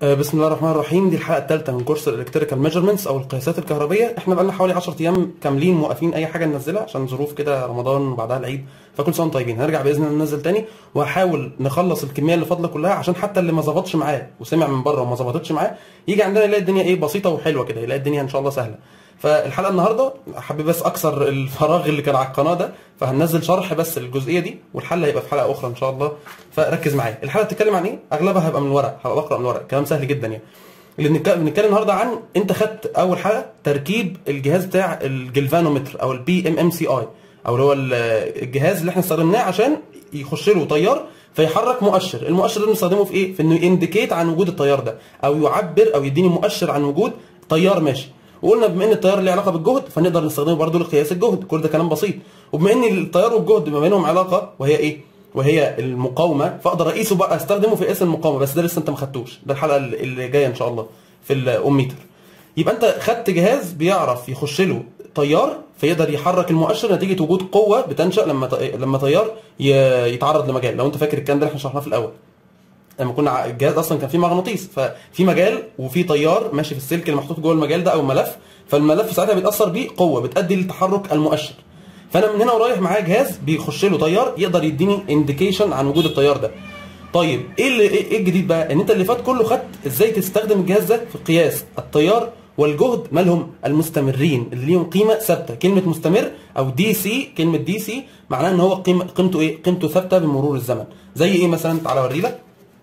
آه، بسم الله الرحمن الرحيم دي الحلقه الثالثه من كورس الالكتريكال ميجرمنتس او القياسات الكهربيه احنا بقالنا حوالي 10 ايام كاملين موقفين اي حاجه ننزلها عشان ظروف كده رمضان وبعدها العيد فكل سنه وانتم طيبين هنرجع باذن الله ننزل تاني وهحاول نخلص الكميه اللي فاضله كلها عشان حتى اللي ما ظبطش معاه وسمع من بره وما ظبطتش معاه يجي عندنا يلاقي الدنيا ايه بسيطه وحلوه كده يلاقي الدنيا ان شاء الله سهله فالحلقه النهارده حابب بس اكسر الفراغ اللي كان على القناه ده فهننزل شرح بس للجزئيه دي والحل هيبقى في حلقه اخرى ان شاء الله فركز معايا الحلقه بتتكلم عن ايه اغلبها هيبقى من ورق هبقى بقرا من ورق كلام سهل جدا يعني اللي بنتك- بنتكلم النهارده عن انت خدت اول حلقه تركيب الجهاز بتاع الجلفانومتر او البي ام ام سي اي او اللي هو ال- الجهاز اللي احنا استخدمناه عشان يخش له تيار فيحرك مؤشر المؤشر ده بنستخدمه في ايه في انه ينديكيت عن وجود التيار ده او يعبر او يديني مؤشر عن وجود تيار ماشي وقلنا بما ان التيار له علاقه بالجهد فنقدر نستخدمه برضه لقياس الجهد كل ده كلام بسيط وبما ان التيار والجهد ما بينهم علاقه وهي ايه وهي المقاومه فاقدر اقيسه بقى استخدمه في قياس المقاومه بس ده لسه انت ما خدتوش ده الحلقه اللي اللي جايه ان شاء الله في الاوميتر يبقى انت خدت جهاز بيعرف يخش له تيار فيقدر يحرك المؤشر نتيجه وجود قوه بتنشا لما ت- لما تيار ي- يتعرض لمجال لو انت فاكر الكلام ده اللي احنا شرحناه في الاول لما كنا ع- الجهاز اصلا كان فيه مغناطيس ففي مجال وفي تيار ماشي في السلك اللي محطوط جوه المجال ده او الملف فالملف ساعتها بيتاثر بيه قوه بتؤدي لتحرك المؤشر فانا من هنا ورايح معايا جهاز بيخش له تيار يقدر يديني انديكيشن عن وجود التيار ده طيب ايه اللي ايه إيه الجديد بقى ان انت اللي فات كله خدت ازاي تستخدم الجهاز ده في قياس التيار والجهد مالهم المستمرين اللي ليهم قيمه ثابته كلمه مستمر او دي سي كلمه دي سي معناها ان هو قيمه قيمته ايه قيمته ثابته بمرور الزمن زي ايه مثلا تعالى اوري لك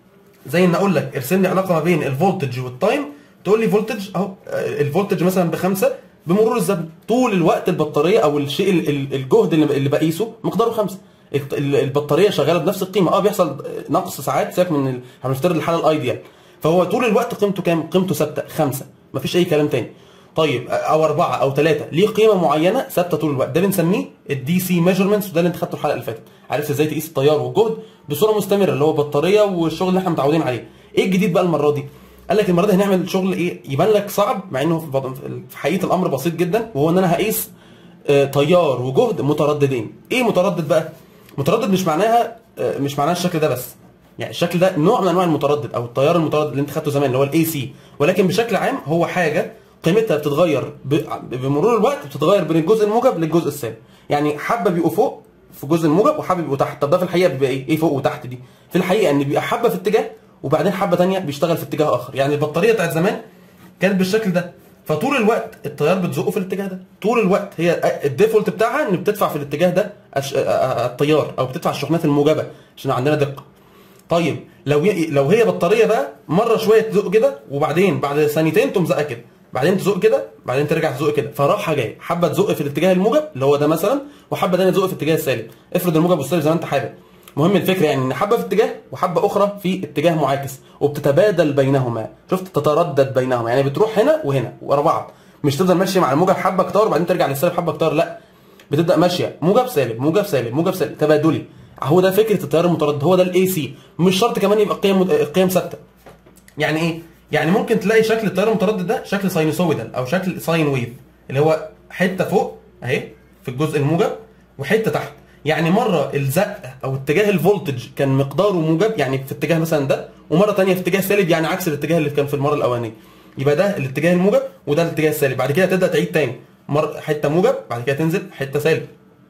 زي ان اقول لك ارسم لي علاقه ما بين الفولتج والتايم تقول لي فولتج اهو آه، الفولتج مثلا بخمسه بمرور الزمن طول الوقت البطاريه او الشيء ال- ال- الجهد اللي اللي بقيسه مقداره خمسه الت- ال- البطاريه شغاله بنفس القيمه اه بيحصل نقص ساعات سيبك من ال- هنفترض الحاله الايديال فهو طول الوقت قيمته كام؟ قيمته ثابته خمسه مفيش اي كلام تاني طيب او اربعه او ثلاثه ليه قيمه معينه ثابته طول الوقت ده بنسميه الدي سي ميجرمنتس وده اللي انت خدته الحلقه اللي فاتت عرفت ازاي تقيس التيار والجهد بصوره مستمره اللي هو بطاريه والشغل اللي احنا متعودين عليه ايه الجديد بقى المره دي قال لك المره دي هنعمل شغل ايه يبان لك صعب مع انه في بط- في حقيقه الامر بسيط جدا وهو ان انا هقيس آه، تيار وجهد مترددين ايه متردد بقى متردد مش معناها آه، مش معناها الشكل ده بس يعني الشكل ده نوع من انواع المتردد او التيار المتردد اللي انت خدته زمان اللي هو الاي سي ولكن بشكل عام هو حاجه قيمتها بتتغير ب- بمرور الوقت بتتغير بين الجزء الموجب للجزء السالب يعني حبه بيبقوا فوق في الجزء الموجب وحبه بيبقوا تحت طب ده في الحقيقه بيبقى ايه ايه فوق وتحت دي في الحقيقه ان بيبقى حبه في اتجاه وبعدين حبه تانية بيشتغل في اتجاه اخر يعني البطاريه بتاعت زمان كانت بالشكل ده فطول الوقت التيار بتزقه في الاتجاه ده طول الوقت هي الديفولت بتاعها ان بتدفع في الاتجاه ده الش- التيار او بتدفع الشحنات الموجبه عشان عندنا دقه طيب لو ي... لو هي بطاريه بقى مره شويه تزق كده وبعدين بعد ثانيتين تقوم زقه كده بعدين تزق كده بعدين ترجع تزق كده فراحه جايه حبه تزق في الاتجاه الموجب اللي هو ده مثلا وحبه ثانيه تزق في الاتجاه السالب افرض الموجب والسالب زي ما انت حابب مهم الفكره يعني ان حبه في اتجاه وحبه اخرى في اتجاه معاكس وبتتبادل بينهما شفت تتردد بينهما يعني بتروح هنا وهنا ورا بعض مش تفضل ماشي مع الموجب حبه كتار وبعدين ترجع للسالب حبه كتار لا بتبدا ماشيه موجب سالب موجب سالب موجب سالب تبادلي هو ده فكره التيار المتردد هو ده الاي سي مش شرط كمان يبقى قيم قيم ثابته يعني ايه يعني ممكن تلاقي شكل التيار المتردد ده شكل ساينوسويدال او شكل ساين ويف اللي هو حته فوق اهي في الجزء الموجب وحته تحت يعني مره الزق او اتجاه الفولتج كان مقداره موجب يعني في اتجاه مثلا ده ومره تانية في اتجاه سالب يعني عكس الاتجاه اللي كان في المره الاولانيه يبقى ده الاتجاه الموجب وده الاتجاه السالب بعد كده تبدا تعيد تاني مره حته موجب بعد كده تنزل حته سالب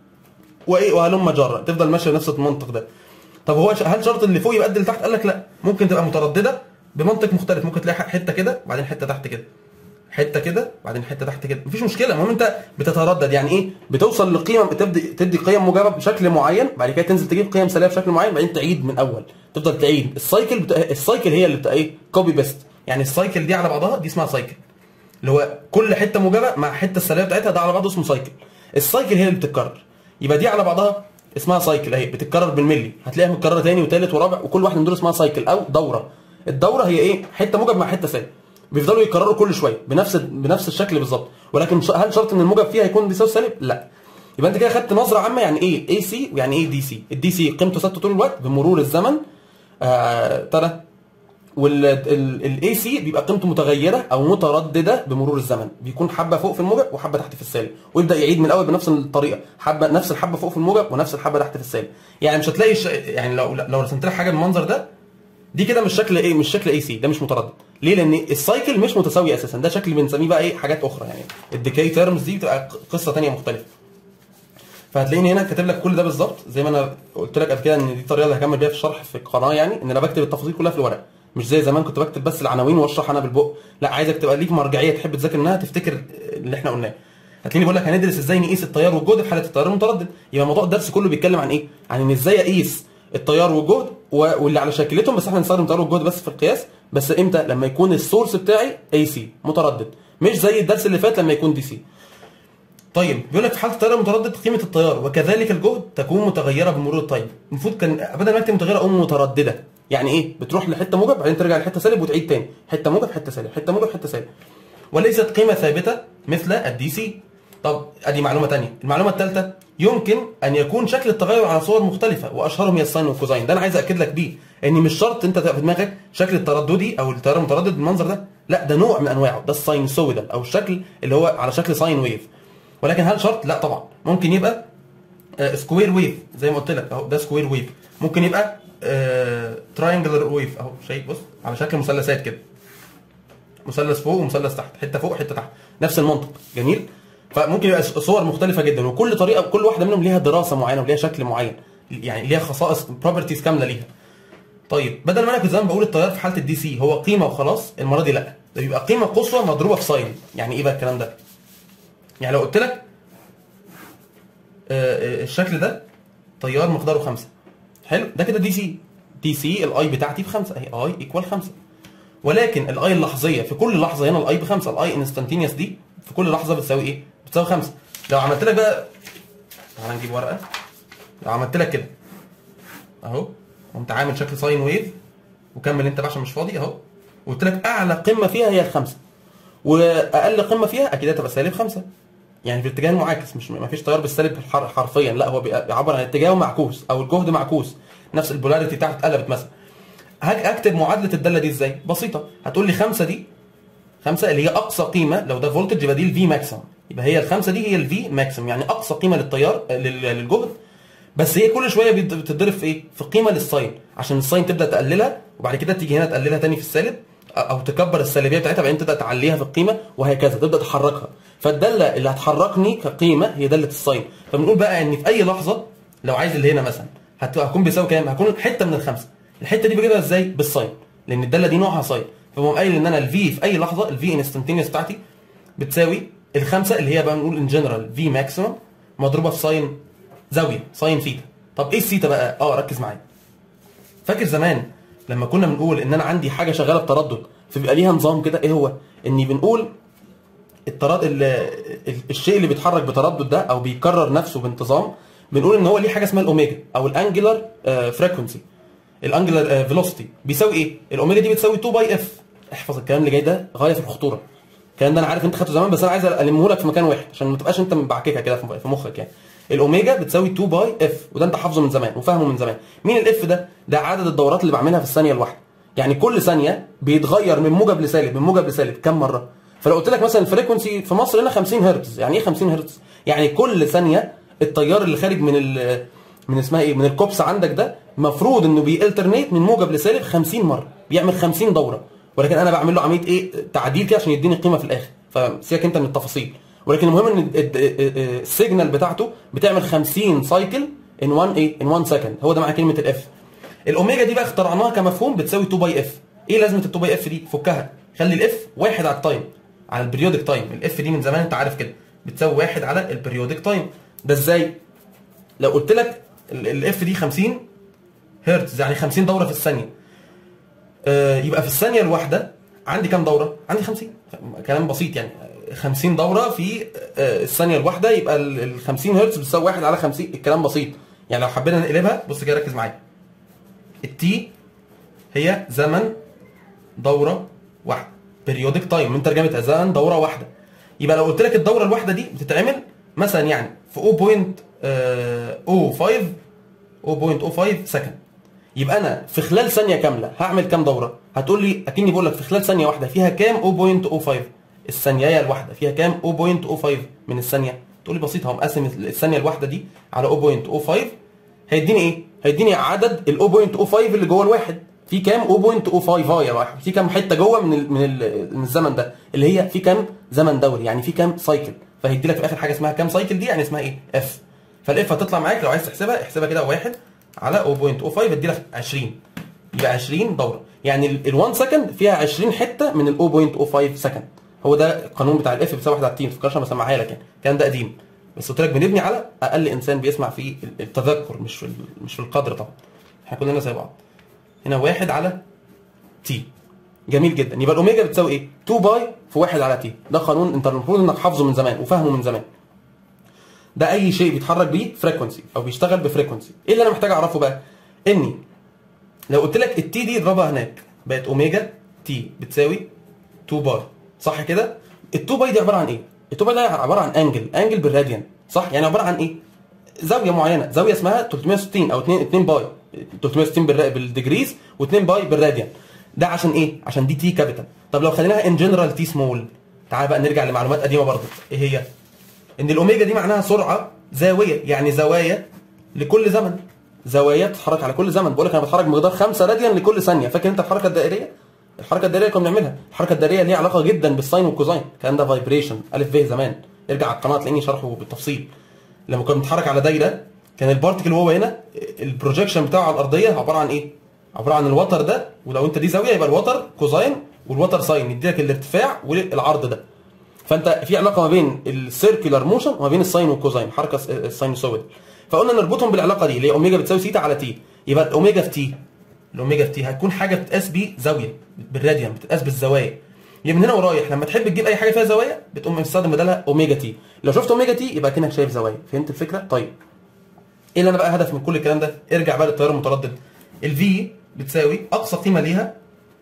وايه وهلم جرا تفضل ماشيه بنفس المنطق ده طب هو ش- هل شرط اللي فوق يبقى قد اللي تحت قال لك لا ممكن تبقى متردده بمنطق مختلف ممكن تلاقي حته كده بعدين حته تحت كده حته كده بعدين حته تحت كده مفيش مشكله المهم انت بتتردد يعني ايه بتوصل لقيم تبدي تدي قيم موجبه بشكل معين بعد كده تنزل تجيب قيم سالبه بشكل معين بعدين تعيد من اول تفضل تعيد السايكل بت... السايكل هي اللي بتبقى ايه كوبي بيست يعني السايكل دي على بعضها دي اسمها سايكل اللي هو كل حته موجبه مع حته السالبه بتاعتها ده على بعضه اسمه سايكل السايكل هي اللي بتتكرر يبقى دي على بعضها اسمها سايكل اهي بتتكرر بالملي هتلاقيها متكرره تاني وتالت ورابع وكل واحده من دول اسمها سايكل او دوره الدوره هي ايه حته موجب مع حته سالب بيفضلوا يكرروا كل شويه بنفس بنفس الشكل بالظبط ولكن ش- هل شرط ان الموجب فيها يكون بيساوي سالب لا يبقى انت كده خدت نظره عامه يعني ايه اي سي ويعني ايه دي سي الدي سي قيمته ثابته طول الوقت بمرور الزمن آه ترى والاي سي بيبقى قيمته متغيره او متردده بمرور الزمن بيكون حبه فوق في الموجب وحبه تحت في السالب ويبدا يعيد من الاول بنفس الطريقه حبه نفس الحبه فوق في الموجب ونفس الحبه تحت في السالب يعني مش هتلاقي ش... يعني لو لو رسمت لك حاجه بالمنظر ده دي كده مش شكل ايه مش شكل اي سي ده مش متردد ليه لان السايكل مش متساوي اساسا ده شكل بنسميه بقى ايه حاجات اخرى يعني الديكاي تيرمز دي بتبقى قصه ثانيه مختلفه فهتلاقيني هنا كاتب لك كل ده بالظبط زي ما انا قلت لك قبل كده ان دي الطريقه اللي هكمل بيها في الشرح في القناه يعني ان انا بكتب التفاصيل كلها في الورق مش زي زمان كنت بكتب بس العناوين واشرح انا بالبق لا عايزك تبقى ليك مرجعيه تحب تذاكر منها تفتكر اللي احنا قلناه هتلاقيني بقول لك هندرس ازاي نقيس التيار والجهد في حاله التيار المتردد يبقى موضوع الدرس كله بيتكلم عن ايه عن ان ازاي اقيس التيار والجهد و- واللي على شكلتهم بس احنا هنستخدم التيار والجهد بس في القياس بس امتى لما يكون السورس بتاعي اي سي متردد مش زي الدرس اللي فات لما يكون دي سي طيب بيقول لك في حاله التيار المتردد قيمه التيار وكذلك الجهد تكون متغيره بمرور التايم المفروض كان بدل ما اكتب متغيره اقوم متردده يعني ايه بتروح لحته موجب بعدين ترجع لحته سالب وتعيد تاني حته موجب حته سالب حته موجب حته سالب وليست قيمه ثابته مثل الدي سي طب ادي معلومه تانية المعلومه الثالثه يمكن ان يكون شكل التغير على صور مختلفه واشهرهم هي الساين والكوزاين ده انا عايز اكد لك بيه ان مش شرط انت تبقى في دماغك شكل الترددي او التيار المتردد بالمنظر ده لا ده نوع من انواعه ده الساينسويدال او الشكل اللي هو على شكل ساين ويف ولكن هل شرط لا طبعا ممكن يبقى سكوير ويف زي ما قلت لك اهو ده سكوير ويف ممكن يبقى تراينجلر ويف اهو شايف بص على شكل مثلثات كده مثلث فوق ومثلث تحت حته فوق وحته تحت نفس المنطق جميل فممكن يبقى صور مختلفه جدا وكل طريقه كل واحده منهم ليها دراسه معينه وليها شكل معين يعني ليها خصائص بروبرتيز كامله ليها طيب بدل ما انا كنت زمان بقول التيار في حاله الدي سي هو قيمه وخلاص المره دي لا ده بيبقى قيمه قصوى مضروبه في ساين يعني ايه بقى الكلام ده يعني لو قلت لك آه، آه، الشكل ده تيار مقداره خمسة حلو ده كده دي سي دي سي الاي بتاعتي بخمسة اهي اي ايكوال خمسة ولكن الاي اللحظيه في كل لحظه هنا الاي بخمسه الاي انستنتينيوس دي في كل لحظه بتساوي ايه؟ بتساوي خمسة لو عملت لك بقى تعالى نجيب ورقه لو عملت لك كده اهو قمت عامل شكل ساين ويف وكمل انت بقى عشان مش فاضي اهو وقلت لك اعلى قمه فيها هي الخمسه واقل قمه فيها اكيد هتبقى سالب خمسة يعني في الاتجاه المعاكس مش ما فيش تيار بالسالب حر- حرفيا لا هو بيعبر عن اتجاه معكوس او الجهد معكوس نفس البولاريتي بتاعته اتقلبت مثلا هاجي اكتب معادله الداله دي ازاي؟ بسيطه هتقول لي خمسه دي خمسه اللي هي اقصى قيمه لو ده فولتج يبقى دي الفي ماكسيمم يبقى هي الخمسه دي هي الفي ماكسيمم يعني اقصى قيمه للتيار لل- للجهد بس هي كل شويه بيت- بتتضرب في ايه؟ في قيمه للساين عشان الساين تبدا تقللها وبعد كده تيجي هنا تقللها تاني في السالب او تكبر السالبيه بتاعتها بعدين تبدا تعليها في القيمه وهكذا تبدا تحركها فالداله اللي هتحركني كقيمه هي داله الساين فبنقول بقى ان في اي لحظه لو عايز اللي هنا مثلا هت- هكون بيساوي كام؟ هكون حته من الخمسه الحته دي بجيبها ازاي؟ بالساين لان الداله دي نوعها ساين فبقوم قايل ان انا الفي في اي لحظه الفي انستنتينيوس بتاعتي بتساوي الخمسه اللي هي بقى بنقول ان جنرال في ماكسيمم مضروبه في ساين زاويه ساين ثيتا طب ايه الثيتا بقى؟ اه ركز معايا فاكر زمان لما كنا بنقول ان انا عندي حاجه شغاله بتردد فبيبقى ليها نظام كده ايه هو؟ اني بنقول التردد الشيء اللي بيتحرك بتردد ده او بيكرر نفسه بانتظام بنقول ان هو ليه حاجه اسمها الاوميجا او الانجلر فريكونسي الانجلر فيلوسيتي بيساوي ايه؟ الاوميجا دي بتساوي 2 باي اف احفظ الكلام اللي جاي ده غايه في الخطوره الكلام ده انا عارف انت خدته زمان بس انا عايز المه لك في مكان واحد عشان ما تبقاش انت مبعككها كده في في مخك يعني الاوميجا بتساوي 2 باي اف وده انت حافظه من زمان وفاهمه من زمان مين الاف ده ده عدد الدورات اللي بعملها في الثانيه الواحده يعني كل ثانيه بيتغير من موجب لسالب من موجب لسالب كم مره فلو قلت لك مثلا الفريكونسي في مصر هنا 50 هرتز يعني ايه 50 هرتز يعني كل ثانيه التيار اللي خارج من ال من اسمها ايه من الكوبس عندك ده المفروض انه بيالترنيت من موجب لسالب 50 مره بيعمل 50 دوره ولكن انا بعمل له عمليه ايه تعديل كده عشان يديني القيمه في الاخر فسيبك انت من التفاصيل ولكن المهم ان السيجنال بتاعته بتعمل 50 سايكل ان 1 ايه ان 1 سكند هو ده معنى كلمه الاف الاوميجا دي بقى اخترعناها كمفهوم بتساوي 2 باي اف ايه لازمه ال 2 باي اف دي فكها خلي الاف واحد على التايم على البريودك تايم الاف دي من زمان انت عارف كده بتساوي واحد على البريودك تايم ده ازاي لو قلت لك الاف دي 50 هرتز يعني 50 دوره في الثانيه آه يبقى في الثانيه الواحده عندي كام دوره عندي 50 كلام بسيط يعني 50 دوره في آه الثانيه الواحده يبقى ال 50 هرتز بتساوي 1 على 50 الكلام بسيط يعني لو حبينا نقلبها بص كده ركز معايا التي هي زمن دوره واحده بيريودك تايم من ترجمه زمن دوره واحده يبقى لو قلت لك الدوره الواحده دي بتتعمل مثلا يعني في 0.05 0.05 سكند يبقى انا في خلال ثانيه كامله هعمل كام دوره هتقول لي اكني بقول لك في خلال ثانيه واحده فيها كام 0.05 الثانيه الواحده فيها كام 0.05 من الثانيه تقول لي بسيط هقوم قاسم الثانيه الواحده دي على 0.05 هيديني ايه هيديني عدد ال 0.05 اللي جوه الواحد في كام 0.05 يا واحد في كام حته جوه من ال من, ال من الزمن ده اللي هي في كام زمن دوري يعني في كام سايكل فهيدي لك في اخر حاجه اسمها كام سايكل دي يعني اسمها ايه اف فالاف هتطلع معاك لو عايز تحسبها احسبها كده 1 على 0.05 يدي لك 20 يبقى 20 دوره يعني ال 1 سكند فيها 20 حته من ال 0.05 سكند هو ده القانون بتاع الاف بيساوي 1 على التي ما تفكرش انا بسمعها لك يعني الكلام ده قديم بس قلت لك بنبني على اقل انسان بيسمع في التذكر مش في ال- مش في القدر طبعا احنا كلنا زي بعض هنا 1 على تي جميل جدا يبقى الاوميجا بتساوي ايه 2 باي في 1 على تي ده قانون انت المفروض انك حافظه من زمان وفاهمه من زمان ده اي شيء بيتحرك بيه فريكونسي او بيشتغل بفريكونسي ايه اللي انا محتاج اعرفه بقى اني لو قلت لك التي دي اضربها هناك بقت اوميجا تي بتساوي 2 باي صح كده ال 2 باي دي عباره عن ايه ال 2 باي ده عباره عن انجل انجل بالراديان صح يعني عباره عن ايه زاويه معينه زاويه اسمها 360 او 2 2 باي 360 بالر- بالديجريز و2 باي بالراديان ده عشان ايه عشان دي تي كابيتال طب لو خليناها ان جنرال تي سمول تعال بقى نرجع لمعلومات قديمه برضه ايه هي ان الاوميجا دي معناها سرعه زاويه يعني زوايا لكل زمن زوايا بتتحرك على كل زمن بقول لك انا بتحرك بمقدار 5 راديان لكل ثانيه فاكر انت الحركه الدائريه الحركه الدائريه اللي كنا بنعملها الحركه الدائريه ليها علاقه جدا بالساين والكوزاين الكلام ده فايبريشن الف ب زمان ارجع على القناه تلاقيني شرحه بالتفصيل لما كنا بنتحرك على دايره كان البارتكل وهو هنا البروجيكشن بتاعه على الارضيه عباره عن ايه عباره عن الوتر ده ولو انت دي زاويه يبقى الوتر كوزاين والوتر ساين يديلك الارتفاع والعرض ده فانت في علاقه ما بين السيركيولار موشن وما بين الساين والكوزاين حركه الساينوسويد فقلنا نربطهم بالعلاقه دي اللي هي اوميجا بتساوي سيتا على تي يبقى الاوميجا في تي الاوميجا في تي هتكون حاجه بتقاس بيه زاويه بالراديان بتقاس بالزوايا يبقى من هنا ورايح لما تحب تجيب اي حاجه فيها زوايا بتقوم مستخدم بدلها اوميجا تي لو شفت اوميجا تي يبقى كانك شايف زوايا فهمت الفكره طيب ايه اللي انا بقى هدف من كل الكلام ده ارجع بقى للتيار المتردد الفي بتساوي اقصى قيمه ليها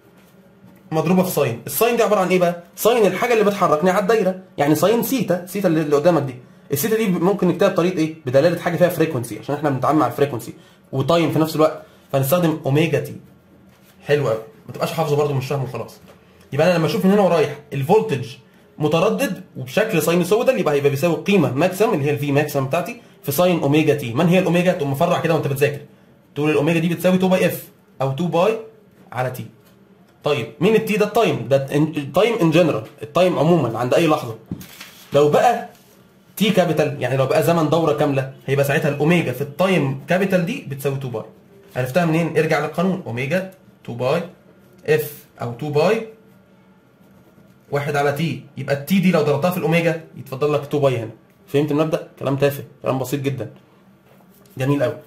مضروبه في ساين الساين دي عباره عن ايه بقى ساين الحاجه اللي بتحركني على الدايره يعني ساين سيتا سيتا اللي اللي قدامك دي السيتا دي ممكن نكتبها بطريقه ايه بدلاله حاجه فيها فريكونسي عشان احنا بنتعامل مع الفريكونسي وتايم في نفس الوقت فنستخدم اوميجا تي حلو قوي ما تبقاش حافظه برده مش فاهمه وخلاص يبقى انا لما اشوف من هنا ورايح الفولتج متردد وبشكل ساينوسويدال يبقى هيبقى بيساوي قيمه ماكسيمم اللي هي الفي ماكسيمم بتاعتي في ساين اوميجا تي من هي الاوميجا تقوم مفرع كده وانت بتذاكر تقول الاوميجا دي بتساوي 2 باي اف او 2 باي على تي طيب مين التي ده التايم ده التايم ان جنرال التايم عموما عند اي لحظه لو بقى تي كابيتال يعني لو بقى زمن دوره كامله هيبقى ساعتها الاوميجا في التايم كابيتال دي بتساوي 2 باي عرفتها منين ارجع للقانون اوميجا 2 باي اف او 2 باي واحد على تي يبقى التي دي لو ضربتها في الاوميجا يتفضل لك 2 باي هنا فهمت المبدا كلام تافه كلام بسيط جدا جميل قوي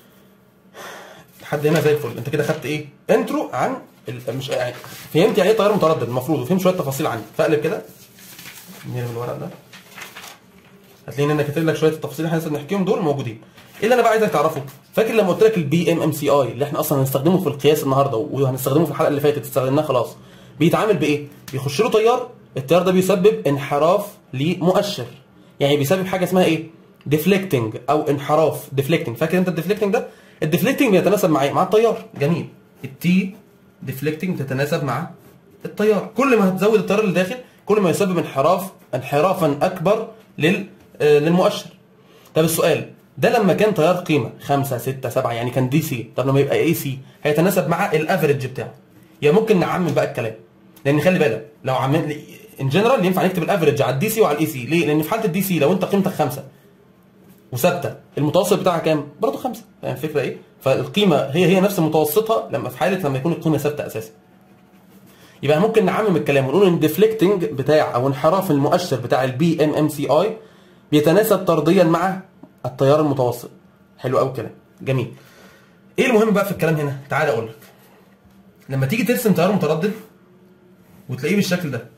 لحد هنا زي الفل انت كده خدت ايه انترو عن ال- مش يعني فهمت يعني ايه تيار متردد المفروض وفهمت شويه تفاصيل عنه فاقلب كده نرمي الورق ده هتلاقيني انا كاتب لك شويه التفاصيل اللي احنا لسه بنحكيهم دول موجودين ايه اللي انا بقى عايزك تعرفه فاكر لما قلت لك البي ام ام سي اي اللي احنا اصلا هنستخدمه في القياس النهارده وهنستخدمه في الحلقه اللي فاتت استخدمناه خلاص بيتعامل بايه بيخش له تيار التيار ده بيسبب انحراف لمؤشر يعني بيسبب حاجه اسمها ايه ديفليكتنج او انحراف ديفليكتنج فاكر انت الديفليكتنج ده الديفليكتنج بيتناسب مع ايه مع التيار جميل التي ديفليكتنج تتناسب مع التيار كل ما هتزود التيار اللي داخل كل ما يسبب انحراف انحرافا اكبر لل آه، للمؤشر طب السؤال ده لما كان تيار قيمه 5 6 7 يعني كان دي سي طب لما يبقى اي سي هيتناسب مع الافريج بتاعه يعني ممكن نعمم بقى الكلام لان خلي بالك لو عمل ان جنرال ينفع نكتب الافريج على الدي سي وعلى الاي سي ليه لان في حاله الدي سي لو انت قيمتك 5 وثابته المتوسط بتاعها كام برضه 5 فاهم الفكره ايه فالقيمه هي هي نفس متوسطها لما في حاله لما يكون القيمه ثابته اساسا يبقى ممكن نعمم الكلام ونقول ان الديفليكتنج بتاع او انحراف المؤشر بتاع البي ام ام سي اي بيتناسب طرديا مع التيار المتوسط حلو قوي الكلام جميل ايه المهم بقى في الكلام هنا تعال اقول لك لما تيجي ترسم تيار متردد وتلاقيه بالشكل ده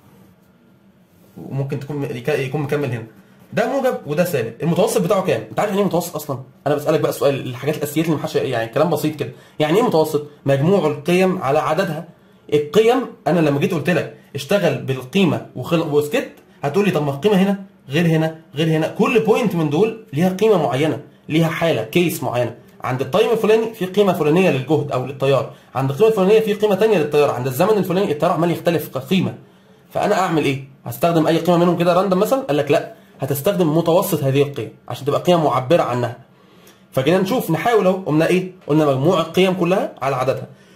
وممكن تكون يكون مكمل هنا ده موجب وده سالب المتوسط بتاعه كام انت عارف يعني ايه متوسط اصلا انا بسالك بقى سؤال الحاجات الاساسيات اللي محدش يعني كلام بسيط كده يعني ايه متوسط مجموع القيم على عددها القيم انا لما جيت قلت لك اشتغل بالقيمه وخل... وسكت هتقول لي طب ما القيمه هنا غير هنا غير هنا كل بوينت من دول ليها قيمه معينه ليها حاله كيس معينه عند التايم الفلاني في قيمه فلانيه للجهد او للتيار عند القيمه الفلانيه في قيمه ثانيه للتيار عند الزمن الفلاني التيار عمال يختلف كقيمه فانا اعمل ايه هستخدم اي قيمه منهم كده راندم مثلا قال لك لا هتستخدم متوسط هذه القيم عشان تبقى قيم معبره عنها فجينا نشوف نحاول اهو قلنا ايه قلنا مجموع القيم كلها على عددها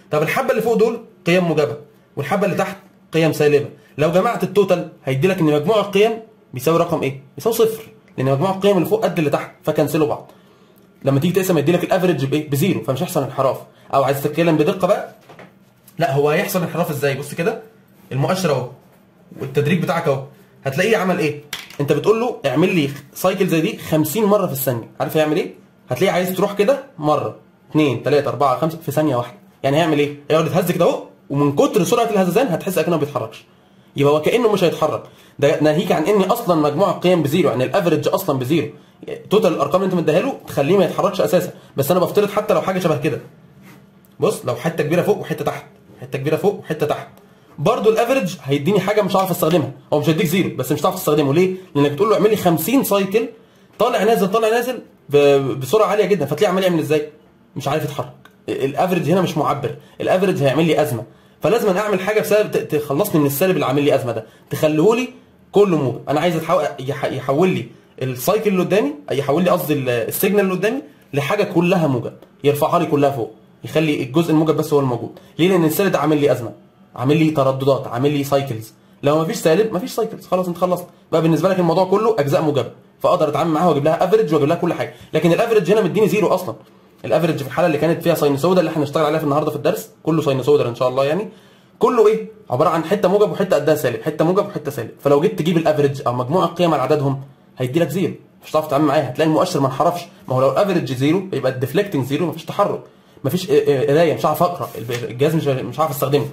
طب الحبه اللي فوق دول قيم موجبه والحبه اللي تحت قيم سالبه لو جمعت التوتال هيدي لك ان مجموع القيم بيساوي رقم ايه بيساوي صفر لان مجموع القيم اللي فوق قد اللي تحت فكنسلوا بعض لما تيجي تقسم يدي لك الافرج بايه بزيرو فمش هيحصل انحراف او عايز تتكلم بدقه بقى لا هو هيحصل انحراف ازاي بص كده المؤشر اهو والتدريج بتاعك اهو هتلاقيه عمل ايه انت بتقول له اعمل لي سايكل زي دي 50 مره في الثانيه عارف هيعمل ايه هتلاقيه عايز تروح كده مره 2 3 4 5 في ثانيه واحده يعني هيعمل ايه هيقعد يتهز كده اهو ومن كتر سرعه الهزازان هتحس اكنه ما بيتحركش يبقى هو كانه مش هيتحرك ده ناهيك عن ان اصلا مجموع القيم بزيرو يعني الافرج اصلا بزيرو توتال الارقام اللي انت مديها له تخليه ما يتحركش اساسا بس انا بفترض حتى لو حاجه شبه كده بص لو حته كبيره فوق وحته تحت حته كبيره فوق وحته تحت برضه الافرج هيديني حاجه مش هعرف استخدمها هو مش هيديك زيرو بس مش هتعرف تستخدمه ليه لانك بتقول له اعمل لي 50 سايكل طالع نازل طالع نازل ب- بسرعه عاليه جدا فتلاقيه عمال يعمل ازاي مش عارف يتحرك الافرج هنا مش معبر الافرج هيعمل لي ازمه فلازم أنا اعمل حاجه بسبب ت- تخلصني من السالب اللي عامل لي ازمه ده تخليه لي كله موجب انا عايز أتحول يح- يحول لي السايكل اللي قدامي يحول لي قصدي ال- السيجنال اللي قدامي لحاجه كلها موجب يرفعها لي كلها فوق يخلي الجزء الموجب بس هو الموجود ليه لان السالب ده عامل لي ازمه عامل لي ترددات عامل لي سايكلز لو مفيش سالب مفيش سايكلز خلاص انت خلصت بقى بالنسبه لك الموضوع كله اجزاء موجبه فاقدر اتعامل معاها واجيب لها افريج واجيب لها كل حاجه لكن الافريج هنا مديني زيرو اصلا الافريج في الحاله اللي كانت فيها ساينوسويدا اللي احنا هنشتغل عليها في النهارده في الدرس كله ساينوسويدا ان شاء الله يعني كله ايه عباره عن حته موجب وحته قدها سالب حته موجب وحته سالب فلو جيت تجيب الافريج او مجموع القيم على عددهم هيدي لك زيرو مش هتعرف تتعامل معاها هتلاقي المؤشر ما انحرفش ما هو لو الافريج زيرو يبقى الديفليكتنج زيرو مفيش تحرك مفيش اه- اه- قرايه مش هعرف اقرا الجهاز مش مش هعرف استخدمه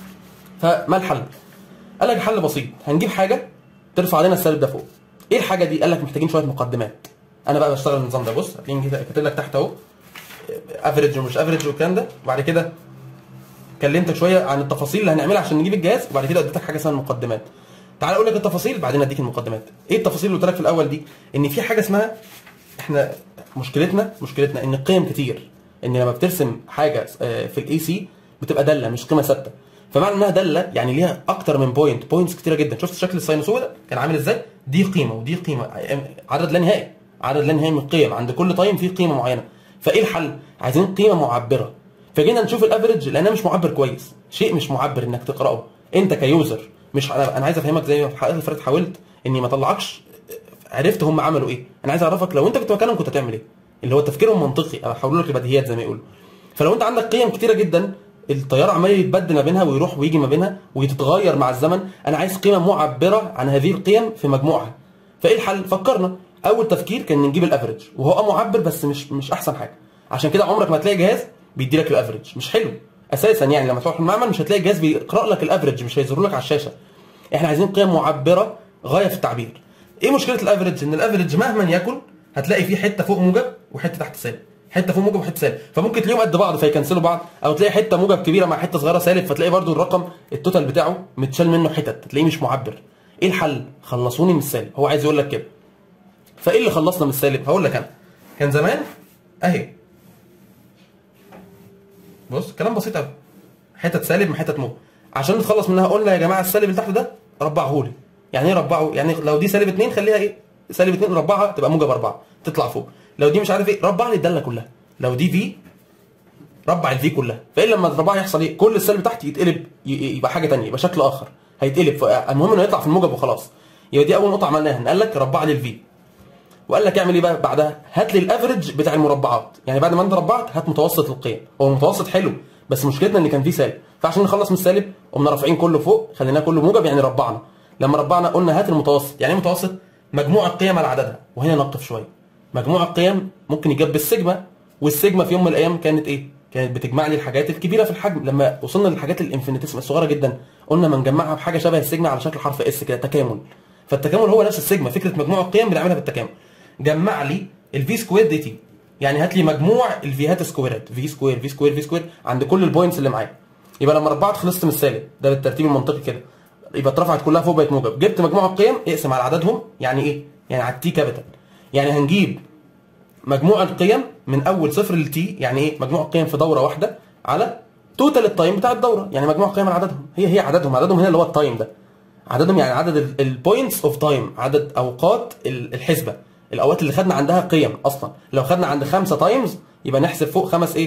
فما الحل؟ قال لك حل بسيط هنجيب حاجه ترفع علينا السالب ده فوق ايه الحاجه دي؟ قال لك محتاجين شويه مقدمات انا بقى بشتغل النظام ده بص هتلاقيني كده كاتب لك تحت اهو افريج ومش افريج والكلام ده وبعد كده كلمتك شويه عن التفاصيل اللي هنعملها عشان نجيب الجهاز وبعد كده اديتك حاجه اسمها المقدمات تعال اقول لك التفاصيل بعدين اديك المقدمات ايه التفاصيل اللي قلت لك في الاول دي ان في حاجه اسمها احنا مشكلتنا مشكلتنا ان القيم كتير ان لما بترسم حاجه آه، في الاي سي بتبقى داله مش قيمه ثابته فمعنى انها داله يعني ليها اكتر من بوينت بوينتس كتيره جدا شفت شكل الساينوسويدا كان عامل ازاي دي قيمه ودي قيمه عدد لا نهائي عدد لا نهائي من القيم عند كل تايم في قيمه معينه فايه الحل عايزين قيمه معبره فجينا نشوف الافريج لانها مش معبر كويس شيء مش معبر انك تقراه انت كيوزر مش انا أنا عايز افهمك زي ما في الحلقات اللي فاتت حاولت اني ما اطلعكش عرفت هم عملوا ايه انا عايز اعرفك لو انت كنت مكانهم كنت هتعمل ايه اللي هو تفكيرهم منطقي او حولوا لك البديهيات زي ما يقولوا فلو انت عندك قيم كتيره جدا التيار عمال يتبدل ما بينها ويروح ويجي ما بينها وتتغير مع الزمن انا عايز قيمه معبره عن هذه القيم في مجموعها فايه الحل فكرنا اول تفكير كان نجيب الافريج وهو اه معبر بس مش مش احسن حاجه عشان كده عمرك ما تلاقي جهاز بيدي لك الافريج مش حلو اساسا يعني لما تروح المعمل مش هتلاقي جهاز بيقرا لك الافريج مش هيظهر لك على الشاشه احنا عايزين قيم معبره غايه في التعبير ايه مشكله الافريج ان الافريج مهما يكن هتلاقي فيه حته فوق موجب وحته تحت سالب حته فوق موجب وحته سالب فممكن تلاقيهم قد بعض فيكنسلوا بعض او تلاقي حته موجب كبيره مع حته صغيره سالب فتلاقي برضو الرقم التوتال بتاعه متشال منه حتت تلاقيه مش معبر ايه الحل خلصوني من السالب هو عايز يقول لك كده فايه اللي خلصنا من السالب هقول لك انا كان زمان اهي بص كلام بسيط قوي حتت سالب مع حتت موجب عشان نتخلص منها قلنا يا جماعه السالب اللي تحت ده ربعه لي يعني ايه ربعه يعني لو دي سالب 2 خليها ايه سالب 2 ربعها تبقى موجب 4 تطلع فوق لو دي مش عارف ايه ربع لي الداله كلها لو دي في ربع الفي كلها فايه لما تربعها يحصل ايه كل السالب تحت يتقلب ي- يبقى حاجه ثانيه يبقى شكل اخر هيتقلب المهم انه يطلع في الموجب وخلاص يبقى دي اول نقطه عملناها قال لك ربع لي الفي وقال لك اعمل ايه بقى بعدها هات لي الافرج بتاع المربعات يعني بعد ما انت ربعت هات متوسط القيم هو المتوسط حلو بس مشكلتنا ان كان فيه سالب فعشان نخلص من السالب قمنا رافعين كله فوق خليناه كله موجب يعني ربعنا لما ربعنا قلنا هات المتوسط يعني ايه متوسط مجموع القيم على عددها وهنا نقف شويه مجموع القيم ممكن يجاب بالسيجما والسيجما في يوم من الايام كانت ايه كانت بتجمع لي الحاجات الكبيره في الحجم لما وصلنا للحاجات الانفينيتيسم الصغيره جدا قلنا ما نجمعها بحاجه شبه السيجما على شكل حرف اس كده تكامل فالتكامل هو نفس السيجما فكره مجموع القيم بنعملها بالتكامل جمع لي الفي سكوير دي تي يعني هات لي مجموع الفيهات سكويرات في سكوير في سكوير في سكوير عند كل البوينتس اللي معايا يبقى لما ربعت خلصت من السالب ده بالترتيب المنطقي كده يبقى اترفعت كلها فوق بقت موجب جبت مجموع القيم اقسم على عددهم يعني ايه يعني على التي كابيتال يعني هنجيب مجموع القيم من اول صفر لتي يعني ايه مجموع القيم في دوره واحده على توتال التايم بتاع الدوره يعني مجموع القيم على عددهم هي هي عددهم عددهم هنا اللي هو التايم ده عددهم يعني عدد البوينتس اوف تايم عدد اوقات ال- الحسبه الاوقات اللي خدنا عندها قيم اصلا لو خدنا عند خمسه تايمز يبقى نحسب فوق خمس ايه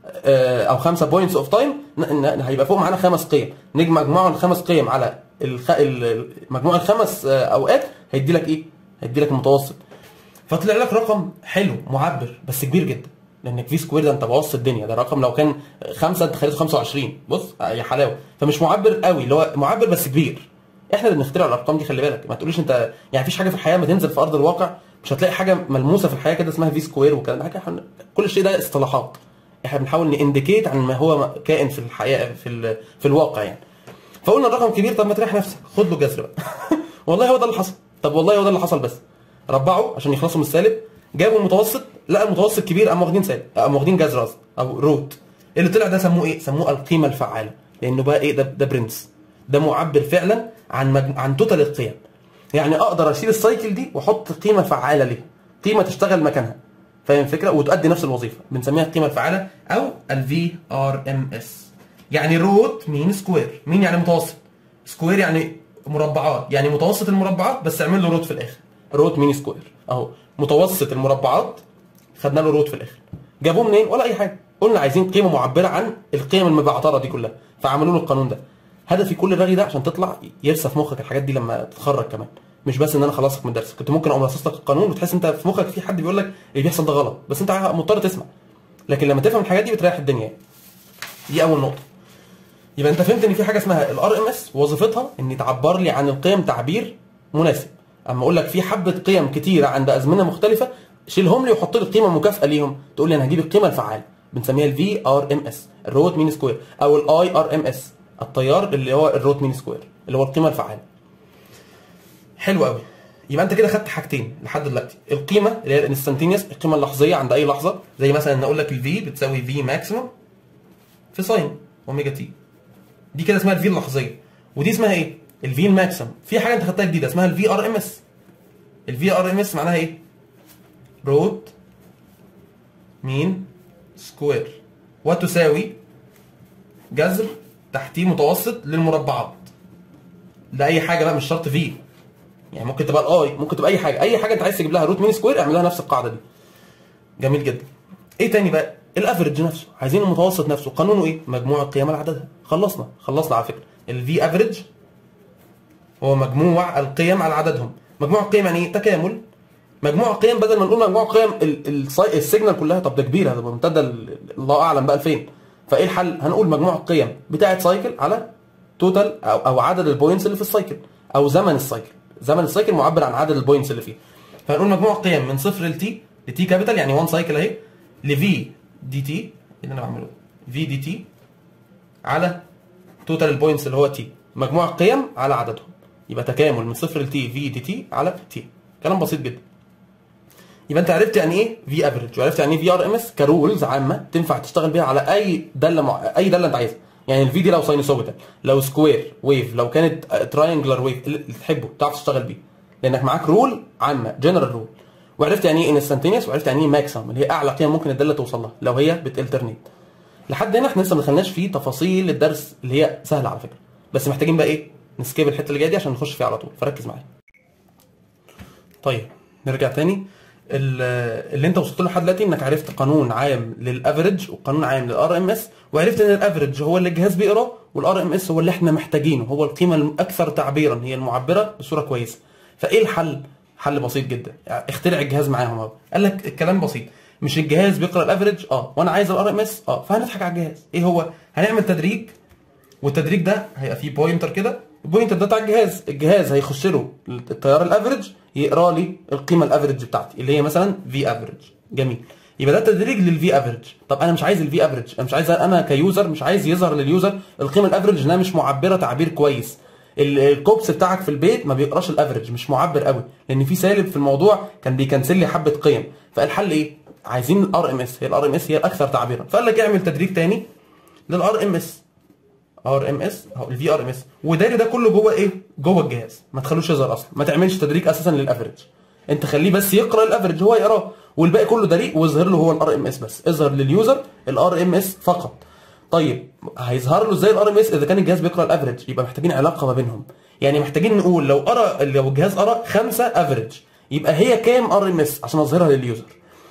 آه، او خمسه بوينتس اوف تايم هيبقى فوق معانا خمس قيم نيجي مجموع الخمس قيم على الخ... ال- مجموع الخمس آه، اوقات هيدي لك ايه؟ هيدي لك المتوسط فطلع لك رقم حلو معبر بس كبير جدا لانك في سكوير ده انت بوظت الدنيا ده رقم لو كان خمسه انت خليته 25 بص آه، يا حلاوه فمش معبر قوي اللي هو معبر بس كبير احنا اللي بنخترع الارقام دي خلي بالك ما تقوليش انت يعني مفيش حاجه في الحياه ما تنزل في ارض الواقع مش هتلاقي حاجه ملموسه في الحياه كده اسمها في سكوير والكلام ده حاجه إحنا- كل شيء ده اصطلاحات احنا بنحاول نindicate عن ما هو كائن في الحياه في ال... في الواقع يعني فقلنا الرقم كبير طب ما تريح نفسك خد له جذر بقى والله هو ده اللي حصل طب والله هو ده اللي حصل بس ربعوا عشان يخلصوا من السالب جابوا المتوسط لقى المتوسط كبير قاموا واخدين سالب قاموا واخدين جذر قصدي او روت اللي طلع ده سموه ايه سموه القيمه الفعاله لانه بقى ايه ده ده برنس ده معبر فعلا عن مج... عن توتال القيم يعني اقدر اشيل السايكل دي واحط قيمه فعاله ليها قيمه تشتغل مكانها فاهم الفكره وتؤدي نفس الوظيفه بنسميها القيمه الفعاله او الفي ار ام اس يعني روت مين سكوير مين يعني متوسط سكوير يعني مربعات يعني متوسط المربعات بس اعمل له روت في الاخر روت مين سكوير اهو متوسط المربعات خدنا له روت في الاخر جابوه منين ولا اي حاجه قلنا عايزين قيمه معبره عن القيم المبعتره دي كلها فعملوا له القانون ده هدفي كل الرغي ده عشان تطلع يرسى في مخك الحاجات دي لما تتخرج كمان مش بس ان انا خلصك من الدرس كنت ممكن اقوم رصص لك القانون وتحس انت في مخك في حد بيقول لك اللي بيحصل ده غلط بس انت مضطر تسمع لكن لما تفهم الحاجات دي بتريح الدنيا يعني. دي اول نقطه يبقى انت فهمت ان في حاجه اسمها الار ام اس وظيفتها ان تعبر لي عن القيم تعبير مناسب اما اقول لك في حبه قيم كتيره عند ازمنه مختلفه شيلهم لي وحط لي قيمه مكافئه ليهم تقول لي انا هجيب القيمه الفعاله بنسميها الفي ار ام اس الروت مين سكوير او الاي ار ام اس التيار اللي هو الروت مين سكوير اللي هو القيمه الفعاله حلو قوي يبقى انت كده خدت حاجتين لحد دلوقتي القيمه اللي هي الانستنتينيوس القيمه اللحظيه عند اي لحظه زي مثلا ان اقول لك الفي بتساوي في ماكسيموم في ساين اوميجا تي دي كده اسمها الفي اللحظيه ودي اسمها ايه الفي الماكسيمم في حاجه انت خدتها جديده اسمها الفي ار ام اس الفي ار ام اس معناها ايه روت مين سكوير وتساوي جذر تحتيه متوسط للمربعات ده اي حاجه بقى مش شرط في يعني ممكن تبقى الاي ممكن تبقى اي حاجه اي حاجه انت عايز تجيب لها روت مين سكوير اعمل لها نفس القاعده دي جميل جدا ايه تاني بقى الافرج نفسه عايزين المتوسط نفسه قانونه ايه مجموع القيم على عددها خلصنا خلصنا على فكره الفي افريج هو مجموع القيم على عددهم مجموع القيم يعني ايه تكامل مجموع القيم بدل ما نقول مجموع القيم ال- ال- السيجنال كلها طب ده كبير هتبقى ممتده ل- الله اعلم بقى لفين فايه الحل هنقول مجموع القيم بتاعه سايكل على توتال او, أو عدد البوينتس اللي في السايكل او زمن السايكل زمن السايكل معبر عن عدد البوينتس اللي فيه فهنقول مجموع القيم من صفر لتي لتي كابيتال يعني 1 سايكل اهي لفي دي تي اللي انا بعمله في دي تي على توتال البوينتس اللي هو تي مجموع القيم على عددهم يبقى تكامل من صفر لتي في دي تي على تي كلام بسيط جدا يبقى انت عرفت يعني ايه في افريج وعرفت يعني ايه في ار ام اس كرولز عامه تنفع تشتغل بيها على اي داله مع... اي داله انت عايزها يعني الفي دي لو ساينوسويدال لو سكوير ويف لو كانت تراينجلر ويف اللي تحبه تعرف تشتغل بيه لانك معاك رول عامه جنرال رول وعرفت يعني ايه انستنتينيوس وعرفت يعني ايه ماكسيمم اللي هي اعلى قيم ممكن الداله توصل لها لو هي بتالترنيت لحد هنا احنا لسه ما دخلناش في تفاصيل الدرس اللي هي سهله على فكره بس محتاجين بقى ايه نسكيب الحته اللي جايه دي عشان نخش فيها على طول فركز معايا طيب نرجع تاني ال- اللي انت وصلت له لحد دلوقتي انك عرفت قانون عام للافريج وقانون عام للار ام اس وعرفت ان الافريج هو اللي الجهاز بيقراه والار ام اس هو اللي احنا محتاجينه هو القيمه الاكثر تعبيرا هي المعبره بصوره كويسه فايه الحل حل بسيط جدا اخترع الجهاز معاهم اهو قال لك الكلام بسيط مش الجهاز بيقرا الافريج اه وانا عايز الار ام اس اه فهنضحك على الجهاز ايه هو هنعمل تدريج والتدريج ده هيبقى فيه بوينتر كده البوينتر ده بتاع الجهاز الجهاز هيخش له التيار الافريج يقرا لي القيمه الافريج بتاعتي اللي هي مثلا في افريج جميل يبقى ده تدريج للفي افريج طب انا مش عايز الفي افريج انا مش عايز انا كيوزر مش عايز يظهر لليوزر القيمه الافريج انها مش معبره تعبير كويس ال- الكوبس بتاعك في البيت ما بيقراش الافريج مش معبر قوي لان في سالب في الموضوع كان بيكنسل لي حبه قيم فالحل ايه عايزين الار ام اس هي الار ام اس هي الاكثر تعبيرا فقال لك اعمل تدريج تاني للار ام اس ار ام اس اهو الفي ار ام اس وداري ده كله جوه ايه جوه الجهاز ما تخلوش يظهر اصلا ما تعملش تدريج اساسا للافريج انت خليه بس يقرا الافريج هو يقراه والباقي كله داري واظهر له هو الار ام اس بس اظهر لليوزر الار ام اس فقط طيب هيظهر له ازاي الار ام اس اذا كان الجهاز بيقرا الافريج يبقى محتاجين علاقه ما بينهم يعني محتاجين نقول لو قرا لو الجهاز قرا 5 افريج يبقى هي كام ار ام اس عشان اظهرها لليوزر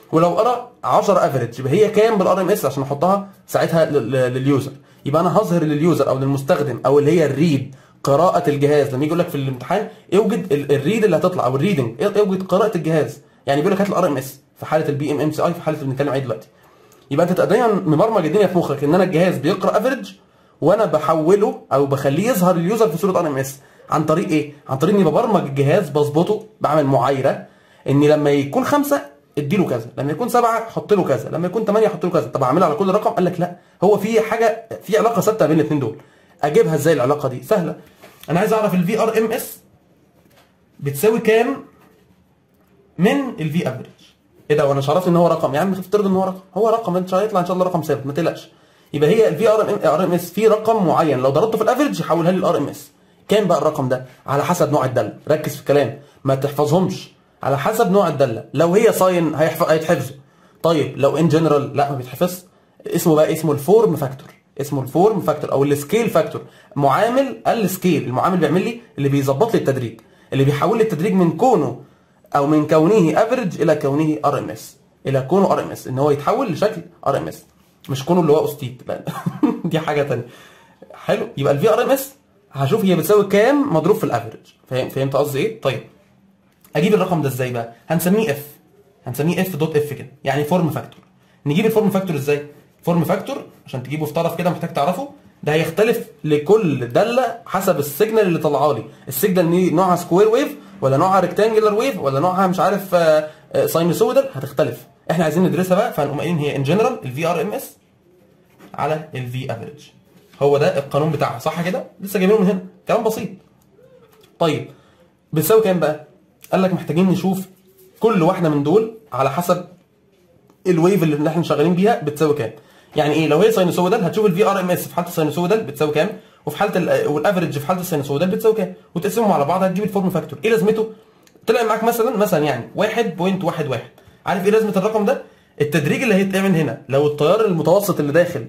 ولو قرا 10 افريج يبقى هي كام بالار ام اس عشان احطها ساعتها لل- لل- لليوزر يبقى انا هظهر لليوزر او للمستخدم او اللي هي الريد قراءة الجهاز لما يجي يقول لك في الامتحان اوجد ال- الريد اللي هتطلع او الريدنج اوجد قراءة الجهاز يعني بيقول لك هات الار ام اس في حالة البي ام ام سي اي في حالة اللي بنتكلم عليه دلوقتي يبقى انت تقريبا مبرمج الدنيا في مخك ان انا الجهاز بيقرا افريج وانا بحوله او بخليه يظهر لليوزر في صوره ار ام اس عن طريق ايه؟ عن طريق اني ببرمج الجهاز بظبطه بعمل معايره ان لما يكون خمسه اديله كذا، لما يكون سبعه حط له كذا، لما يكون ثمانيه حط له كذا، طب اعملها على كل رقم؟ قال لك لا هو في حاجه في علاقه ثابته بين الاثنين دول. اجيبها ازاي العلاقه دي؟ سهله. انا عايز اعرف الفي ار ام اس بتساوي كام من الفي افريج ايه ده وانا مش عرفت ان هو رقم يا عم افترض ان هو رقم هو رقم انت هيطلع ان شاء الله رقم ثابت ما تقلقش يبقى هي الفي ار ام ار ام اس في رقم معين لو ضربته في الافريج يحولها لي الار ام اس كام بقى الرقم ده على حسب نوع الداله ركز في الكلام ما تحفظهمش على حسب نوع الداله لو هي ساين هيحف- هيتحفظوا طيب لو ان جنرال لا ما بيتحفظش اسمه بقى اسمه الفورم فاكتور اسمه الفورم فاكتور او السكيل فاكتور معامل السكيل المعامل بيعمل لي اللي بيظبط لي التدريج اللي بيحول لي التدريج من كونه او من كونه افريج الى كونه ار ام اس الى كونه ار ام اس ان هو يتحول لشكل ار ام اس مش كونه اللي هو اوستيك لا دي حاجه تانية حلو يبقى الفي ار ام اس هشوف هي بتساوي كام مضروب في الافريج فاهم فهمت قصدي ايه طيب اجيب الرقم ده ازاي بقى هنسميه اف هنسميه اف دوت اف كده يعني فورم فاكتور نجيب الفورم فاكتور ازاي فورم فاكتور عشان تجيبه في طرف كده محتاج تعرفه ده هيختلف لكل داله حسب السيجنال اللي طالعه لي السيجنال دي نوعها سكوير ويف ولا نوعها ريكتانجلر ويف ولا نوعها مش عارف ساينوسويدال هتختلف احنا عايزين ندرسها بقى فهنقوم قايلين هي ان جنرال الفي ار ام اس على الفي افريج هو ده القانون بتاعها صح كده لسه جايبينه من هنا كلام بسيط طيب بتساوي كام بقى قال لك محتاجين نشوف كل واحده من دول على حسب الويف اللي احنا شغالين بيها بتساوي كام يعني ايه لو هي ساينوسويدال هتشوف الفي ار ام اس في حاله الساينوسويدال بتساوي كام وفي حاله ال- والافرج في حاله الساينوسويدال بتساوي كام وتقسمهم على بعض هتجيب الفورم فاكتور ايه لازمته طلع معاك مثلا مثلا يعني 1.11 عارف ايه لازمه الرقم ده التدريج اللي هيتعمل هنا لو التيار المتوسط اللي داخل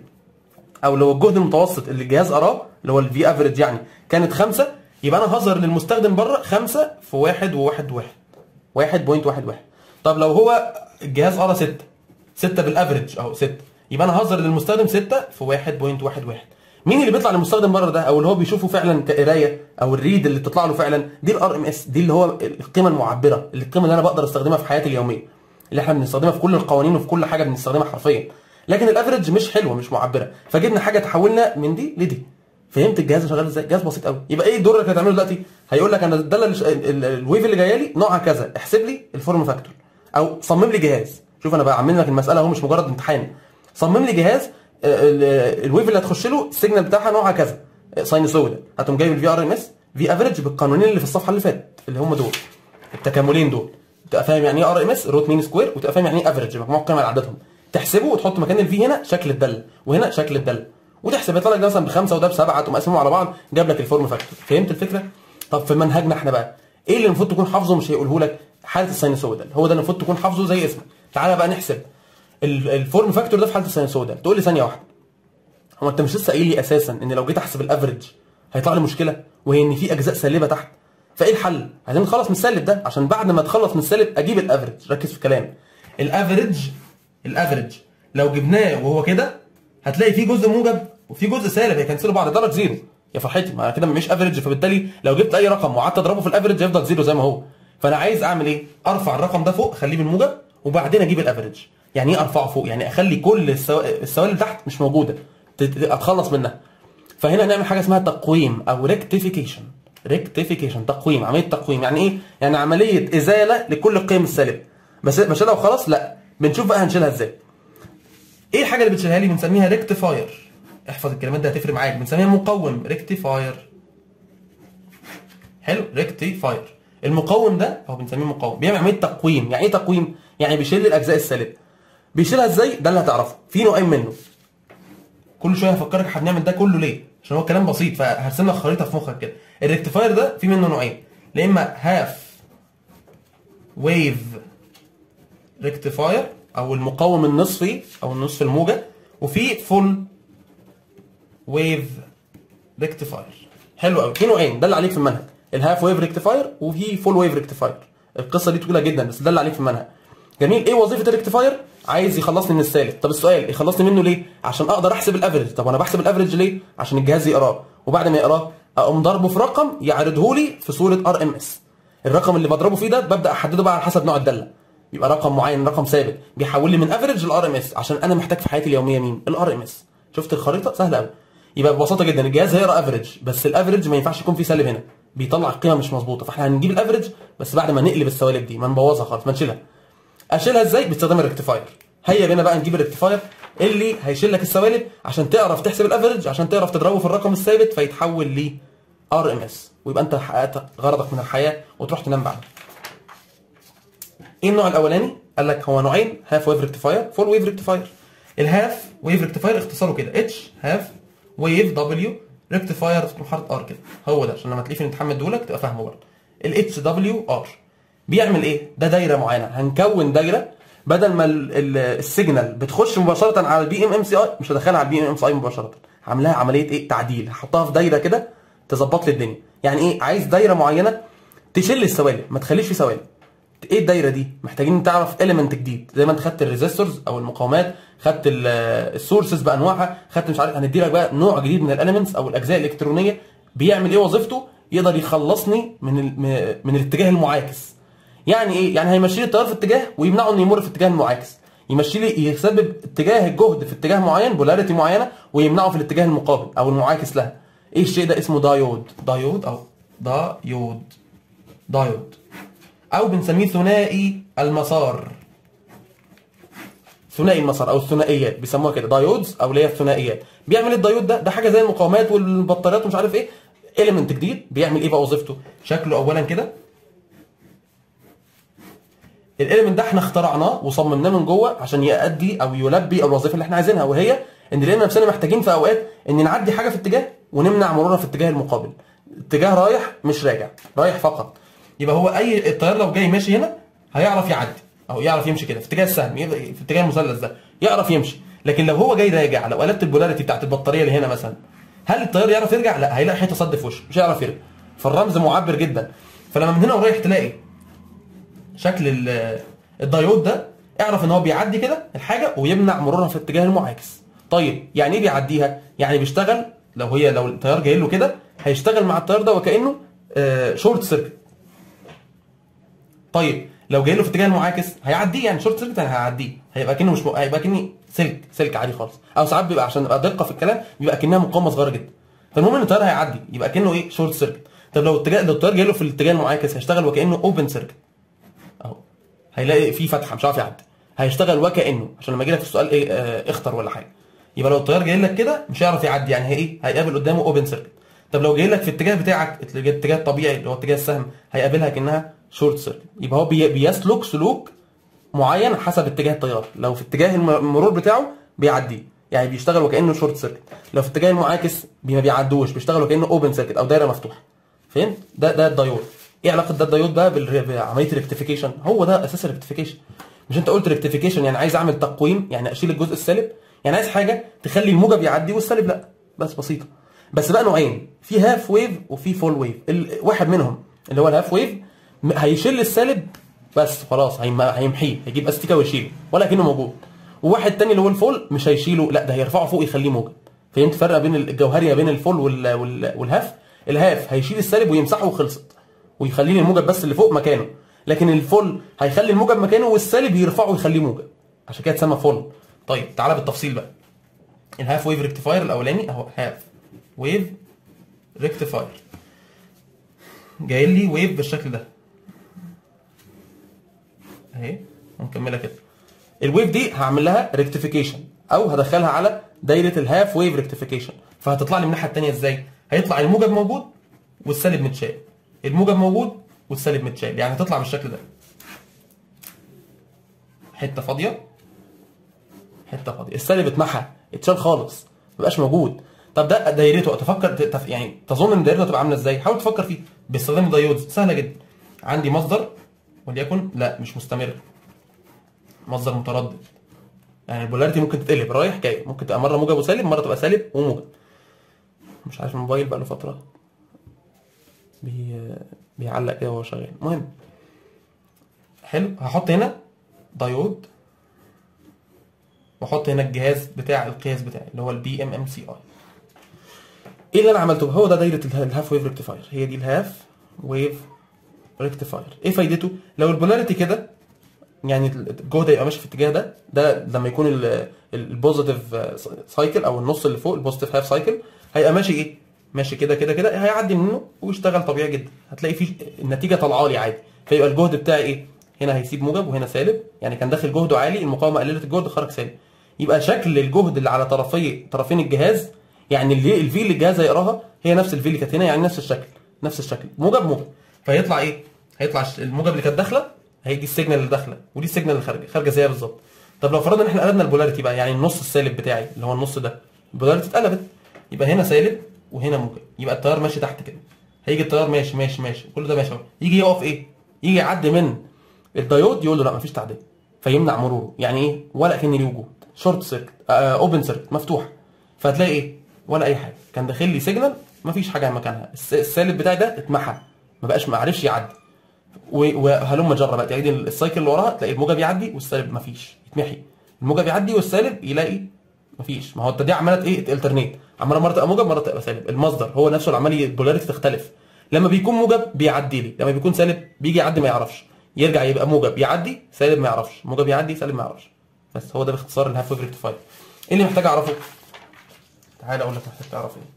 او لو الجهد المتوسط اللي الجهاز قراه اللي هو الفي افريج يعني كانت خمسة يبقى انا هظهر للمستخدم بره خمسة في واحد وواحد واحد واحد بوينت واحد واحد طب لو هو الجهاز قرا ستة ستة بالافريج اهو ستة يبقى انا هظهر للمستخدم ستة في واحد بوينت واحد واحد مين اللي بيطلع للمستخدم بره ده او اللي هو بيشوفه فعلا كقرايه او الريد اللي بتطلع له فعلا دي الار ام اس دي اللي هو القيمه المعبره اللي القيمه اللي انا بقدر استخدمها في حياتي اليوميه اللي احنا بنستخدمها في كل القوانين وفي كل حاجه بنستخدمها حرفيا لكن الافريج مش حلوه مش معبره فجبنا حاجه تحولنا من دي لدي فهمت الجهاز شغال ازاي جهاز بسيط قوي يبقى ايه الدور اللي هتعمله دلوقتي هيقول لك انا الداله اللي ش- ال- ال- الويف اللي جايه لي نوعها كذا احسب لي الفورم فاكتور او صمم لي جهاز شوف انا بعمل لك المساله اهو مش مجرد امتحان صمم لي جهاز آه، ال- الويف اللي هتخش له السيجنال بتاعها نوعها كذا ساينوسويدال هتقوم جايب الفي ار ام اس في افريج بالقانونين اللي في الصفحه اللي فاتت اللي هم دول التكاملين دول تبقى فاهم يعني ايه ار ام اس روت مين سكوير وتبقى فاهم يعني ايه افريج مجموع قيم على عددهم تحسبه وتحط مكان الفي هنا شكل الداله وهنا شكل الداله وتحسب يطلع لك ده مثلا بخمسه وده بسبعه تقوم قاسمهم على بعض جاب لك الفورم فاكتور فهمت الفكره؟ طب في منهجنا احنا بقى ايه اللي المفروض تكون حافظه مش هيقوله لك حاله الساينوسويدال هو ده اللي المفروض تكون حافظه زي اسمك تعالى بقى نحسب ال- الفورم فاكتور ده في حاله الساينوسويدال تقول لي ثانيه واحده هو انت مش لسه قايل لي اساسا ان لو جيت احسب الافريج هيطلع لي مشكله وهي ان في اجزاء سالبه تحت فايه الحل؟ عايزين نخلص من السالب ده عشان بعد ما تخلص من السالب اجيب الافريج ركز في الكلام الافريج الافريج لو جبناه وهو كده هتلاقي فيه جزء موجب وفي جزء سالب هيكنسلوا بعض درجه زيرو يا فرحتي ما كده مش افريج فبالتالي لو جبت اي رقم وقعدت اضربه في الافريج هيفضل زيرو زي ما هو فانا عايز اعمل ايه؟ ارفع الرقم ده فوق اخليه بالموجب وبعدين اجيب الافريج يعني ايه ارفعه فوق؟ يعني اخلي كل السوا- السوائل اللي تحت مش موجوده تت- اتخلص منها فهنا نعمل حاجه اسمها تقويم او ريكتيفيكيشن ريكتيفيكيشن تقويم عمليه تقويم يعني ايه يعني عمليه ازاله لكل القيم السالبه بس بشيلها وخلاص لا بنشوف بقى هنشيلها ازاي ايه الحاجه اللي بتشيلها لي بنسميها ريكتيفاير احفظ الكلمات دي هتفرق معاك بنسميها مقوم ريكتيفاير حلو ريكتيفاير المقوم ده هو بنسميه مقوم بيعمل عمليه تقويم يعني ايه تقويم يعني بيشيل لي الاجزاء السالبه بيشيلها ازاي ده اللي هتعرفه في نوعين منه كل شويه هفكرك احنا بنعمل ده كله ليه عشان هو كلام بسيط فهرسم لك خريطه في مخك كده الريكتيفاير ده في منه نوعين يا اما هاف ويف ريكتيفاير او المقاوم النصفي او النصف الموجه وفي فول ويف ريكتيفاير حلو قوي في نوعين ده اللي عليك في المنهج الهاف ويف ريكتيفاير وفي فول ويف ريكتيفاير القصه دي طويله جدا بس ده اللي عليك في المنهج جميل ايه وظيفه الريكتيفاير عايز يخلصني من السالب طب السؤال يخلصني منه ليه عشان اقدر احسب الافرج طب انا بحسب الافرج ليه عشان الجهاز يقراه وبعد ما يقراه اقوم ضربه في رقم يعرضه لي في صوره ار ام اس الرقم اللي بضربه فيه ده ببدا احدده بقى على حسب نوع الداله يبقى رقم معين رقم ثابت بيحول لي من افريج لار ام اس عشان انا محتاج في حياتي اليوميه مين الار ام اس شفت الخريطه سهله قوي يبقى ببساطه جدا الجهاز هيقرا افريج بس الافريج ما ينفعش يكون فيه سالب هنا بيطلع قيمه مش مظبوطه فاحنا هنجيب الافريج بس بعد ما نقلب السوالب دي ما نبوظها خالص ما نشيلها اشيلها ازاي باستخدام الريكتيفاير هيا بينا بقى نجيب الريكتيفاير اللي هيشيل لك السوالب عشان تعرف تحسب الافريج عشان تعرف تضربه في الرقم الثابت فيتحول ل ار ام اس ويبقى انت حققت غرضك من الحياه وتروح تنام بعدها ايه النوع الاولاني قال لك هو نوعين هاف ويف ريكتيفاير فول ويف ريكتيفاير الهاف ويف ريكتيفاير اختصاره كده اتش هاف ويف دبليو ريكتيفاير محارة ار كده هو ده عشان لما تلاقيه في الامتحان مديهولك تبقى فاهمه برضه الاتش دبليو ار بيعمل ايه ده دايره معينه هنكون دايره بدل ما ال- ال- السيجنال بتخش مباشره على البي ام ام سي اي مش هدخلها على البي ام ام سي اي مباشره عاملاها عمليه ايه تعديل هحطها في دايره كده تظبط لي الدنيا يعني ايه عايز دايره معينه تشيل السوالب ما تخليش في سوالب ايه الدايره دي محتاجين تعرف اليمنت جديد زي ما انت خدت الريزيستورز او المقاومات خدت السورسز بانواعها خدت مش عارف هندي لك بقى نوع جديد من الاليمنتس او الاجزاء الالكترونيه بيعمل ايه وظيفته يقدر يخلصني من ال- م- من الاتجاه المعاكس يعني ايه يعني هيمشي لي التيار في اتجاه ويمنعه انه يمر في اتجاه المعاكس يمشي لي يسبب اتجاه الجهد في اتجاه معين بولاريتي معينه ويمنعه في الاتجاه المقابل او المعاكس لها ايه الشيء ده اسمه دايود دايود او دايود دايود او بنسميه ثنائي المسار ثنائي المسار او الثنائيات بيسموها كده دايودز او اللي هي الثنائيات بيعمل ايه الدايود ده ده حاجه زي المقاومات والبطاريات ومش عارف ايه اليمنت جديد بيعمل ايه بقى وظيفته شكله اولا كده الاليمنت ده احنا اخترعناه وصممناه من جوه عشان يؤدي او يلبي الوظيفه اللي احنا عايزينها وهي ان لقينا نفسنا محتاجين في اوقات ان نعدي حاجه في اتجاه ونمنع مرورها في الاتجاه المقابل اتجاه رايح مش راجع رايح فقط يبقى هو اي التيار لو جاي ماشي هنا هيعرف يعدي او يعرف يمشي كده في اتجاه السهم يبقى في اتجاه المثلث ده يعرف يمشي لكن لو هو جاي راجع لو قلبت البولاريتي بتاعت البطاريه اللي هنا مثلا هل التيار يعرف يرجع لا هيلاقي حيطه صد في وشه مش هيعرف يرجع فالرمز معبر جدا فلما من هنا ورايح تلاقي شكل ال- الدايود ده اعرف ان هو بيعدي كده الحاجه ويمنع مرورها في الاتجاه المعاكس طيب يعني ايه بيعديها يعني بيشتغل لو هي لو التيار جاي له كده هيشتغل مع التيار ده وكانه آه شورت سيركت طيب لو جاي له في اتجاه المعاكس هيعديه يعني شورت سيركت يعني هيعديه هيبقى كانه مش م... هيبقى كاني سلك سلك عادي خالص او ساعات بيبقى عشان ابقى دقه في الكلام بيبقى كانها مقاومه صغيره جدا فالمهم ان التيار هيعدي يبقى كانه ايه شورت سيركت طب لو الاتجاه لو التيار جاي له في الاتجاه المعاكس هيشتغل وكانه اوبن سيركت اهو هيلاقي في فتحه مش عارف يعدي هيشتغل وكانه عشان لما يجي لك في السؤال ايه آه اختر ولا حاجه يبقى لو التيار جاي لك كده مش هيعرف يعدي يعني هي ايه هيقابل قدامه اوبن سيركت طب لو جاي لك في الاتجاه بتاعك الاتجاه الطبيعي اللي هو اتجاه السهم هيقابلها كانها شورت سيركت يبقى هو بي- بيسلك سلوك معين حسب اتجاه التيار لو في اتجاه الم- المرور بتاعه بيعديه يعني بيشتغل وكانه شورت سيركت لو في اتجاه المعاكس بي- ما بيعدوش بيشتغل وكانه اوبن سيركت او دايره مفتوحه فهمت ده ده الدايود ايه علاقه ده الدايود ده بالر- بعمليه الريكتيفيكيشن هو ده اساس الريكتيفيكيشن مش انت قلت ريكتيفيكيشن يعني عايز اعمل تقويم يعني اشيل الجزء السالب يعني عايز حاجه تخلي الموجب يعدي والسالب لا بس بسيطه بس بقى نوعين في هاف ويف وفي فول ويف ال- واحد منهم اللي هو الهاف ويف م- هيشيل السالب بس خلاص هيم- هيمحيه هيجيب استيكه ويشيله ولا كانه موجود وواحد تاني اللي هو الفول مش هيشيله لا ده هيرفعه فوق يخليه موجب فهمت فرق بين الجوهريه بين الفول وال... وال... والهاف الهاف هيشيل السالب ويمسحه وخلصت ويخلي لي الموجب بس اللي فوق مكانه لكن الفول هيخلي الموجب مكانه والسالب يرفعه ويخليه موجب عشان كده اتسمى فول طيب تعالى بالتفصيل بقى الهاف ويف ريكتيفاير الاولاني اهو هاف ويف ريكتيفاير جاي لي ويف بالشكل ده اهي ونكملها كده الويف دي هعمل لها ريكتيفيكيشن او هدخلها على دايره الهاف ويف ريكتيفيكيشن فهتطلع لي من الناحيه الثانيه ازاي هيطلع الموجب موجود والسالب متشال الموجب موجود والسالب متشال يعني هتطلع بالشكل ده حته فاضيه حته فاضيه السالب اتمحى اتشال خالص ما بقاش موجود طب ده دايرته تفكر تف... يعني تظن ان دايرته هتبقى عامله ازاي حاول تفكر فيه باستخدام الدايودز سهله جدا عندي مصدر وليكن لا مش مستمر مصدر متردد يعني البولاريتي ممكن تتقلب رايح جاي ممكن تبقى مره موجب وسالب مره تبقى سالب وموجب مش عارف الموبايل بقى له فتره بي... بيعلق كده وهو شغال المهم حلو هحط هنا دايود واحط هنا الجهاز بتاع القياس بتاعي اللي هو البي ام ام سي اي ايه اللي انا عملته هو ده دايره اله- الهاف ويف ريكتيفاير هي دي الهاف ويف ريكتيفاير ايه فايدته لو البولاريتي كده يعني الجهد هيبقى ماشي في الاتجاه ده ده لما يكون البوزيتيف سايكل او النص اللي فوق البوزيتيف هاف سايكل هيبقى ماشي ايه ماشي كده كده كده هيعدي منه ويشتغل طبيعي جدا هتلاقي فيه النتيجه طالعه لي عادي فيبقى الجهد بتاعي ايه هنا هيسيب موجب وهنا سالب يعني كان داخل جهده عالي المقاومه قللت الجهد خرج سالب يبقى شكل الجهد اللي على طرفي طرفين الجهاز يعني اللي الفي اللي الجهاز هيقراها هي نفس الفي اللي كانت هنا يعني نفس الشكل نفس الشكل موجب موجب فيطلع ايه هيطلع الموجب اللي كانت داخله هيجي السيجنال اللي داخله ودي السيجنال اللي خارجه خارجه زيها بالظبط طب لو فرضنا ان احنا قلبنا البولاريتي بقى يعني النص السالب بتاعي اللي هو النص ده البولاريتي اتقلبت يبقى هنا سالب وهنا موجب يبقى التيار ماشي تحت كده هيجي التيار ماشي ماشي ماشي كل ده ماشي اهو يجي يقف ايه يجي يعدي من الدايود يقول له لا مفيش تعديه فيمنع مروره يعني ايه ولا كان ليه وجود شورت سيركت اوبن سيركت مفتوح فهتلاقي ايه ولا اي حاجه كان داخل لي سيجنال مفيش حاجه مكانها الس- السالب بتاعي ده اتمحى ما بقاش ما عرفش يعدي و- وهلم جرة بقى تعيد السايكل اللي وراها تلاقي الموجب يعدي والسالب مفيش يتمحي الموجب يعدي والسالب يلاقي مفيش ما هو انت دي عماله ايه الترنيت عماله مره تبقى موجب مره تبقى سالب المصدر هو نفسه اللي عمال البولاريتي تختلف لما بيكون موجب بيعدي لي لما بيكون سالب بيجي يعدي ما يعرفش يرجع يبقى موجب يعدي سالب ما يعرفش موجب يعدي سالب ما يعرفش بس هو ده باختصار الهاف ويف ريكتيفاير ايه اللي محتاج اعرفه تعالى اقول لك محتاج تعرف ايه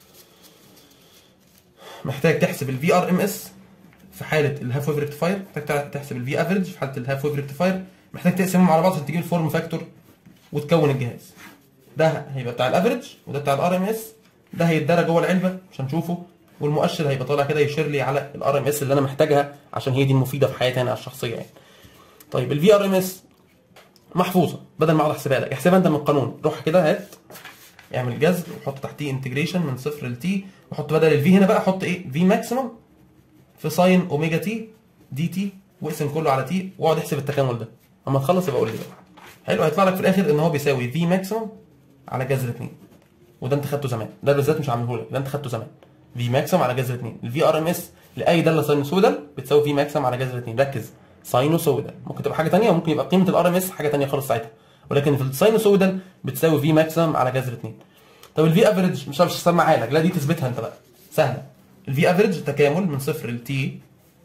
محتاج تحسب الفي ار ام اس في حاله الهاف ويف ريكتيفاير محتاج تحسب الفي افريج في حاله الهاف ويف ريكتيفاير محتاج تقسمهم على بعض عشان تجيب الفورم فاكتور وتكون الجهاز ده هيبقى بتاع الافريج وده بتاع الار ام اس ده هيتدرج جوه العلبه عشان نشوفه والمؤشر هيبقى طالع كده يشير لي على الار ام اس اللي انا محتاجها عشان هي دي المفيده في حياتي انا الشخصيه يعني طيب الفي ار ام اس محفوظه بدل ما اقعد احسبها لك احسبها انت من القانون روح كده هات اعمل جذر وحط تحتيه انتجريشن من صفر لتي وحط بدل الفي هنا بقى حط ايه في ماكسيمم في ساين اوميجا تي دي تي واقسم كله على تي واقعد احسب التكامل ده اما تخلص يبقى قول لي بقى حلو هيطلع لك في الاخر ان هو بيساوي في ماكسيمم على جذر 2 وده انت خدته زمان ده بالذات مش عامله لك ده انت خدته زمان في ماكسيمم على جذر 2 الفي ار ام اس لاي داله ساينوسويدال بتساوي في ماكسيمم على جذر 2 ركز ساينوسويدال ممكن تبقى حاجه ثانيه وممكن يبقى قيمه الار ام اس حاجه ثانيه خالص ساعتها ولكن في الساينوسويدال بتساوي في ماكسيمم على جذر 2 طب الفي افريج مش مش هسمعها لك لا دي تثبتها انت بقى سهله الفي افريج تكامل من صفر لتي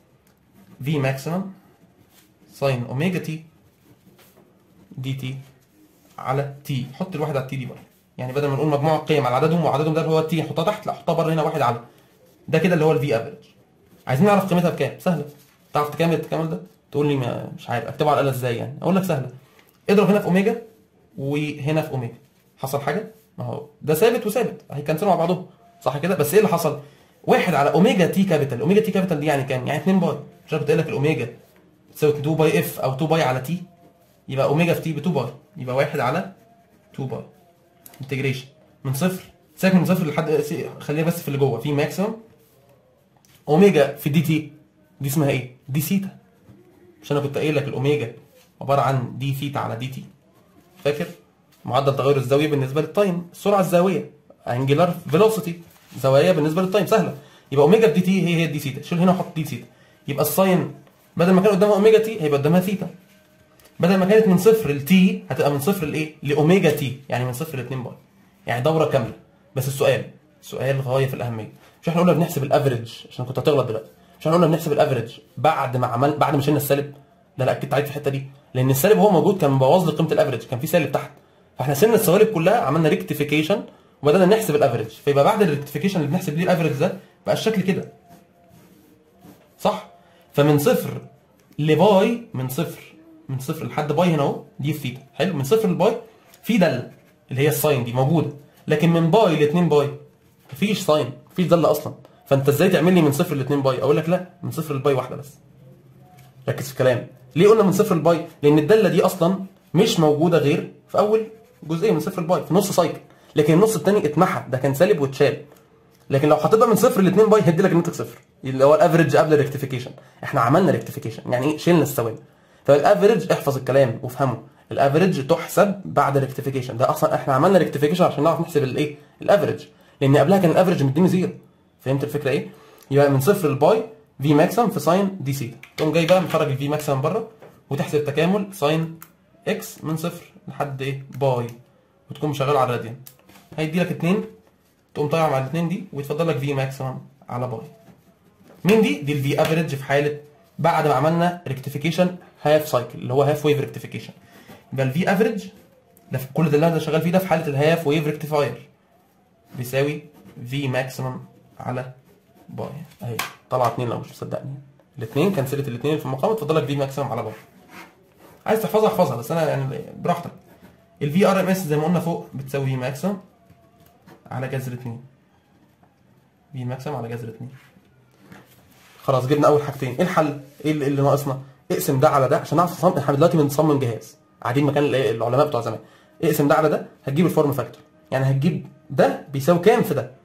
في ماكسيمم ساين اوميجا تي دي تي على تي حط الواحد على التي دي بره يعني بدل ما نقول مجموع القيم على عددهم وعددهم ده اللي هو التي حطها تحت لا حطها بره هنا واحد على ده كده اللي هو الفي افريج عايزين نعرف قيمتها بكام سهله تعرف تكامل التكامل ده تقول لي ما مش عارف اكتبه على الاله ازاي يعني اقول لك سهله اضرب هنا في اوميجا وهنا في اوميجا حصل حاجه ما هو ده ثابت وثابت هيكنسلوا مع بعضهم صح كده بس ايه اللي حصل واحد على اوميجا تي كابيتال اوميجا تي كابيتال دي يعني كام يعني 2 باي مش انا كنت قايل لك الاوميجا تساوي 2 باي اف او 2 باي على تي يبقى اوميجا في تي ب 2 باي يبقى واحد على 2 باي انتجريشن من صفر سيبك من صفر لحد خلينا بس في اللي جوه في ماكسيمم اوميجا في دي تي دي اسمها ايه؟ دي سيتا مش انا كنت قايل لك الاوميجا عباره عن دي ثيتا على دي تي فاكر؟ معدل تغير الزاويه بالنسبه للتايم السرعه الزاويه انجلر فيلوسيتي زوايا بالنسبه للتايم سهله يبقى اوميجا دي تي هي هي دي سيتا شيل هنا وحط دي سيتا يبقى الساين بدل ما كان قدامها اوميجا تي هيبقى قدامها ثيتا بدل ما كانت من صفر لتي هتبقى من صفر لايه؟ لاوميجا تي يعني من صفر ل 2 باي يعني دوره كامله بس السؤال سؤال غايه في الاهميه مش احنا قلنا بنحسب الافريج عشان كنت هتغلط دلوقتي مش احنا قلنا بنحسب الافريج بعد ما عمل بعد ما شلنا السالب ده انا اكدت عليك في الحته دي لان السالب هو موجود كان مبوظ لي قيمه الافريج كان في سالب تحت فاحنا شلنا السوالب كلها عملنا ريكتيفيكيشن وبدانا نحسب الافريج فيبقى بعد الريكتيفيكيشن اللي بنحسب بيه الافريج ده بقى الشكل كده صح فمن صفر لباي من صفر من صفر لحد باي هنا اهو دي الثيتا حلو من صفر لباي في داله اللي هي الساين دي موجوده لكن من باي ل 2 باي مفيش ساين مفيش داله اصلا فانت ازاي تعمل لي من صفر ل 2 باي اقول لك لا من صفر لباي واحده بس ركز في الكلام ليه قلنا من صفر لباي لان الداله دي اصلا مش موجوده غير في اول جزئيه من صفر لباي في نص سايكل لكن النص الثاني اتمحى ده كان سالب واتشال لكن لو حطيتها من صفر ل 2 باي هيدي لك الناتج صفر اللي هو الافريج قبل الريكتيفيكيشن احنا عملنا ريكتيفيكيشن يعني ايه شلنا السوالب فالافريج احفظ الكلام وافهمه الافريج تحسب بعد الريكتيفيكيشن ده اصلا احنا عملنا ريكتيفيكيشن عشان نعرف نحسب الايه الافريج لان قبلها كان الافريج مديني زيرو فهمت الفكره ايه يبقى من صفر لباي في ماكسيمم في ساين دي سيتا تقوم جاي بقى مخرج الفي ماكسيمم بره وتحسب تكامل ساين اكس من صفر لحد ايه باي وتكون مشغله على الراديان هيدي لك 2 تقوم طالع مع الاثنين دي ويتفضل لك في ماكسيمم على باي مين دي؟ دي الفي افريج في حاله بعد ما عملنا ريكتيفيكيشن هاف سايكل اللي هو هاف ويف ريكتيفيكيشن يبقى الفي افريج ده في كل ده اللي انا شغال فيه ده في حاله الهاف ويف ريكتيفاير بيساوي في ماكسيمم على باي اهي طلع 2 لو مش مصدقني الاثنين كنسلت الاثنين اللي في المقام اتفضل لك في ماكسيمم على باي عايز تحفظها احفظها بس انا يعني براحتك الفي ار ام اس زي ما قلنا فوق بتساوي في ماكسيمم على جذر 2 في ماكسيمم على جذر 2 خلاص جبنا اول حاجتين ايه الحل ايه اللي اللي ناقصنا اقسم ده على ده عشان نعرف نصمم احنا دلوقتي بنصمم جهاز قاعدين مكان ال- العلماء بتوع زمان اقسم ده على ده هتجيب الفورم فاكتور يعني هتجيب ده بيساوي كام في ده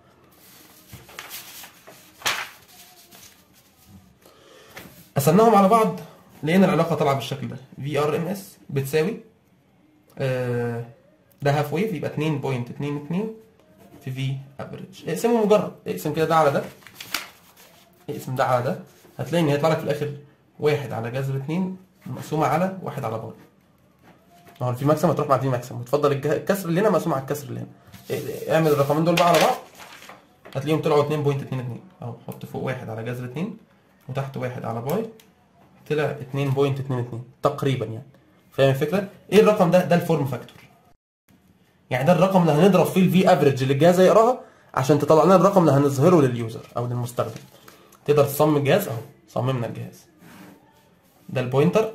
قسمناهم على بعض لقينا العلاقه طالعه بالشكل ده في ار ام اس بتساوي آه، ده هاف ويف يبقى 2.22 في في افريج اقسمه مجرد اقسم كده ده على ده اقسم ده على ده هتلاقي ان هيطلع لك في الاخر واحد على جذر 2 مقسومه على واحد على باي ما هو الفي ماكسيم هتروح مع الفي ماكسيم وتفضل الج- الكسر اللي هنا مقسوم على الكسر اللي هنا إيه- اعمل الرقمين دول بقى على بعض هتلاقيهم طلعوا 2.22 اهو حط فوق واحد على جذر 2 وتحت واحد على باي طلع 2.22 تقريبا يعني فاهم الفكره؟ ايه الرقم ده؟ ده الفورم فاكتور يعني ده الرقم اللي هنضرب فيه الفي افريج اللي الجهاز هيقراها عشان تطلع لنا الرقم اللي هنظهره لليوزر او للمستخدم تقدر تصمم الجهاز اهو صممنا الجهاز ده البوينتر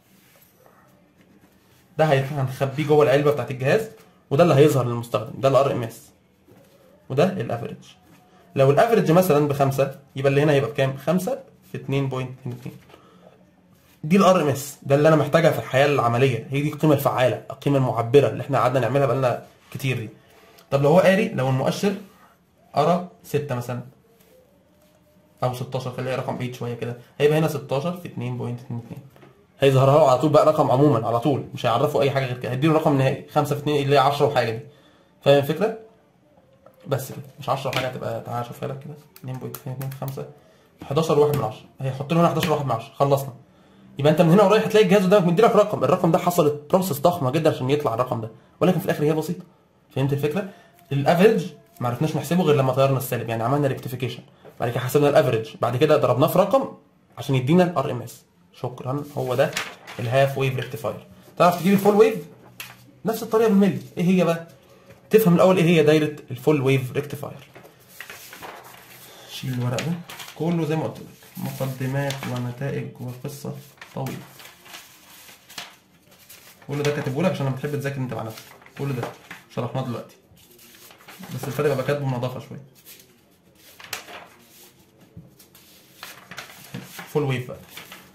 ده هي- هنخبيه جوه العلبه بتاعت الجهاز وده اللي هيظهر للمستخدم ده الار ام اس وده الافريج لو الافريج مثلا بخمسه يبقى اللي هنا هيبقى بكام؟ 5 في 2.22 دي الار ام اس ده اللي انا محتاجها في الحياه العمليه هي دي القيمه الفعاله القيمه المعبره اللي احنا قعدنا نعملها بقالنا كتير دي طب لو هو قاري لو المؤشر قرا 6 مثلا او 16 خليها رقم بعيد شويه كده هيبقى هنا 16 في 2.22 هيظهرها له على طول بقى رقم عموما على طول مش هيعرفوا اي حاجه غير كده هيديله رقم نهائي 5 في 2 اللي هي 10 وحاجه دي فاهم الفكره؟ بس كده مش 10 وحاجه هتبقى تعالى اشوفها لك كده 2.22 5 11 واحد من 10 هيحط له هنا 11 واحد من 10 خلصنا يبقى انت من هنا ورايح هتلاقي الجهاز قدامك مديلك رقم الرقم ده حصلت بروسس ضخمه جدا عشان يطلع الرقم ده ولكن في الاخر هي بسيطه فهمت الفكره الافريج ما عرفناش نحسبه غير لما طيرنا السالب يعني عملنا ريكتيفيكيشن بعد كده حسبنا الافريج بعد كده ضربناه في رقم عشان يدينا الار ام اس شكرا هو ده الهاف ويف ريكتيفاير تعرف تجيب الفول ويف نفس الطريقه بالملي ايه هي بقى تفهم الاول ايه هي دايره الفول ويف ريكتيفاير شيل الورق ده كله زي ما قلت لك مقدمات ونتائج وقصه طويله كل ده كاتبه لك عشان لما تحب تذاكر انت مع نفسك كل ده شرحناه دلوقتي بس الفرق بقى كاتبه بنظافه شويه فول ويف بقى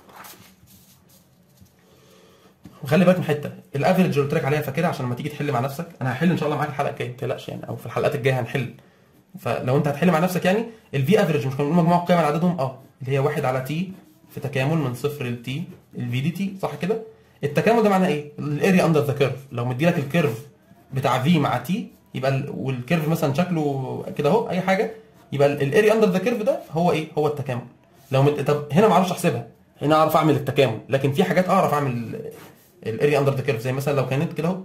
وخلي بالك من حته الافريج اللي قلت لك عليها فاكرها عشان لما تيجي تحل مع نفسك انا هحل ان شاء الله معاك الحلقه الجايه ما تقلقش يعني او في الحلقات الجايه هنحل فلو انت هتحل مع نفسك يعني الفي افريج مش كنا بنقول مجموع قيم على عددهم اه اللي هي واحد على تي في تكامل من صفر لتي الفي دي تي صح كده التكامل ده معناه ايه الاريا اندر ذا كيرف لو مدي لك الكيرف بتاع في مع تي يبقى ال... والكيرف مثلا شكله كده اهو اي حاجه يبقى الاريا اندر ذا كيرف ده هو ايه هو التكامل لو مد... طب هنا ما اعرفش احسبها هنا اعرف اعمل التكامل لكن في حاجات اعرف اعمل الاريا اندر ذا كيرف زي مثلا لو كانت كده اهو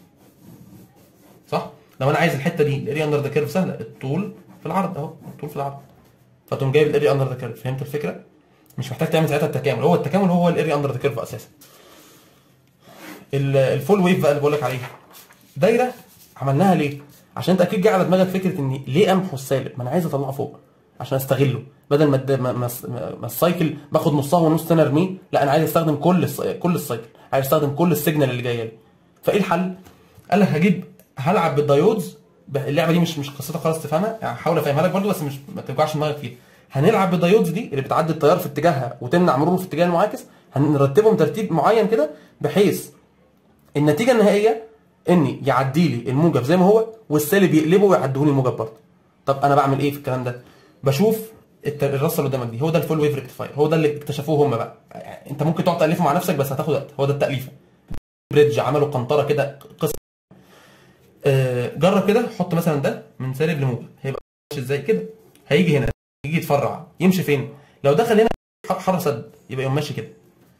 صح لو انا عايز الحته دي الاريا اندر ذا كيرف سهله الطول في العرض اهو الطول في العرض فتقوم جايب الاريا اندر ذا كيرف فهمت الفكره مش محتاج تعمل ساعتها التكامل هو التكامل هو الاريا اندر ذا كيرف اساسا ال- الفول ويف بقى اللي بقول لك عليه دايره عملناها ليه عشان انت اكيد جه على دماغك فكره ان ليه امحو السالب ما انا عايز اطلعه فوق عشان استغله بدل ما الد- ما, ما, ما السايكل باخد نصها ونص تاني ارميه لا انا عايز استخدم كل الس- كل السايكل عايز استخدم كل السيجنال اللي جايه لي فايه الحل قال لك هجيب هلعب بالدايودز ب- اللعبه دي مش مش قصتها خالص تفهمها يعني هحاول افهمها لك برضو بس مش ما توجعش دماغك فيها هنلعب بالدايودز دي اللي بتعدي التيار في اتجاهها وتمنع مروره في اتجاه المعاكس هنرتبهم ترتيب معين كده بحيث النتيجه النهائيه اني يعدي لي الموجب زي ما هو والسالب يقلبه ويعديه لي الموجب برضه طب انا بعمل ايه في الكلام ده بشوف الت- الرصه اللي قدامك دي هو ده الفول ويف ريكتيفاير هو ده اللي اكتشفوه هم بقى يعني انت ممكن تقعد تالفه مع نفسك بس هتاخد وقت هو ده التاليفه بريدج عملوا قنطره كده قصه آه، جرب كده حط مثلا ده من سالب لموجب هيبقى ماشي ازاي كده هيجي هنا يجي يتفرع يمشي فين لو دخل هنا حر سد يبقى يقوم ماشي كده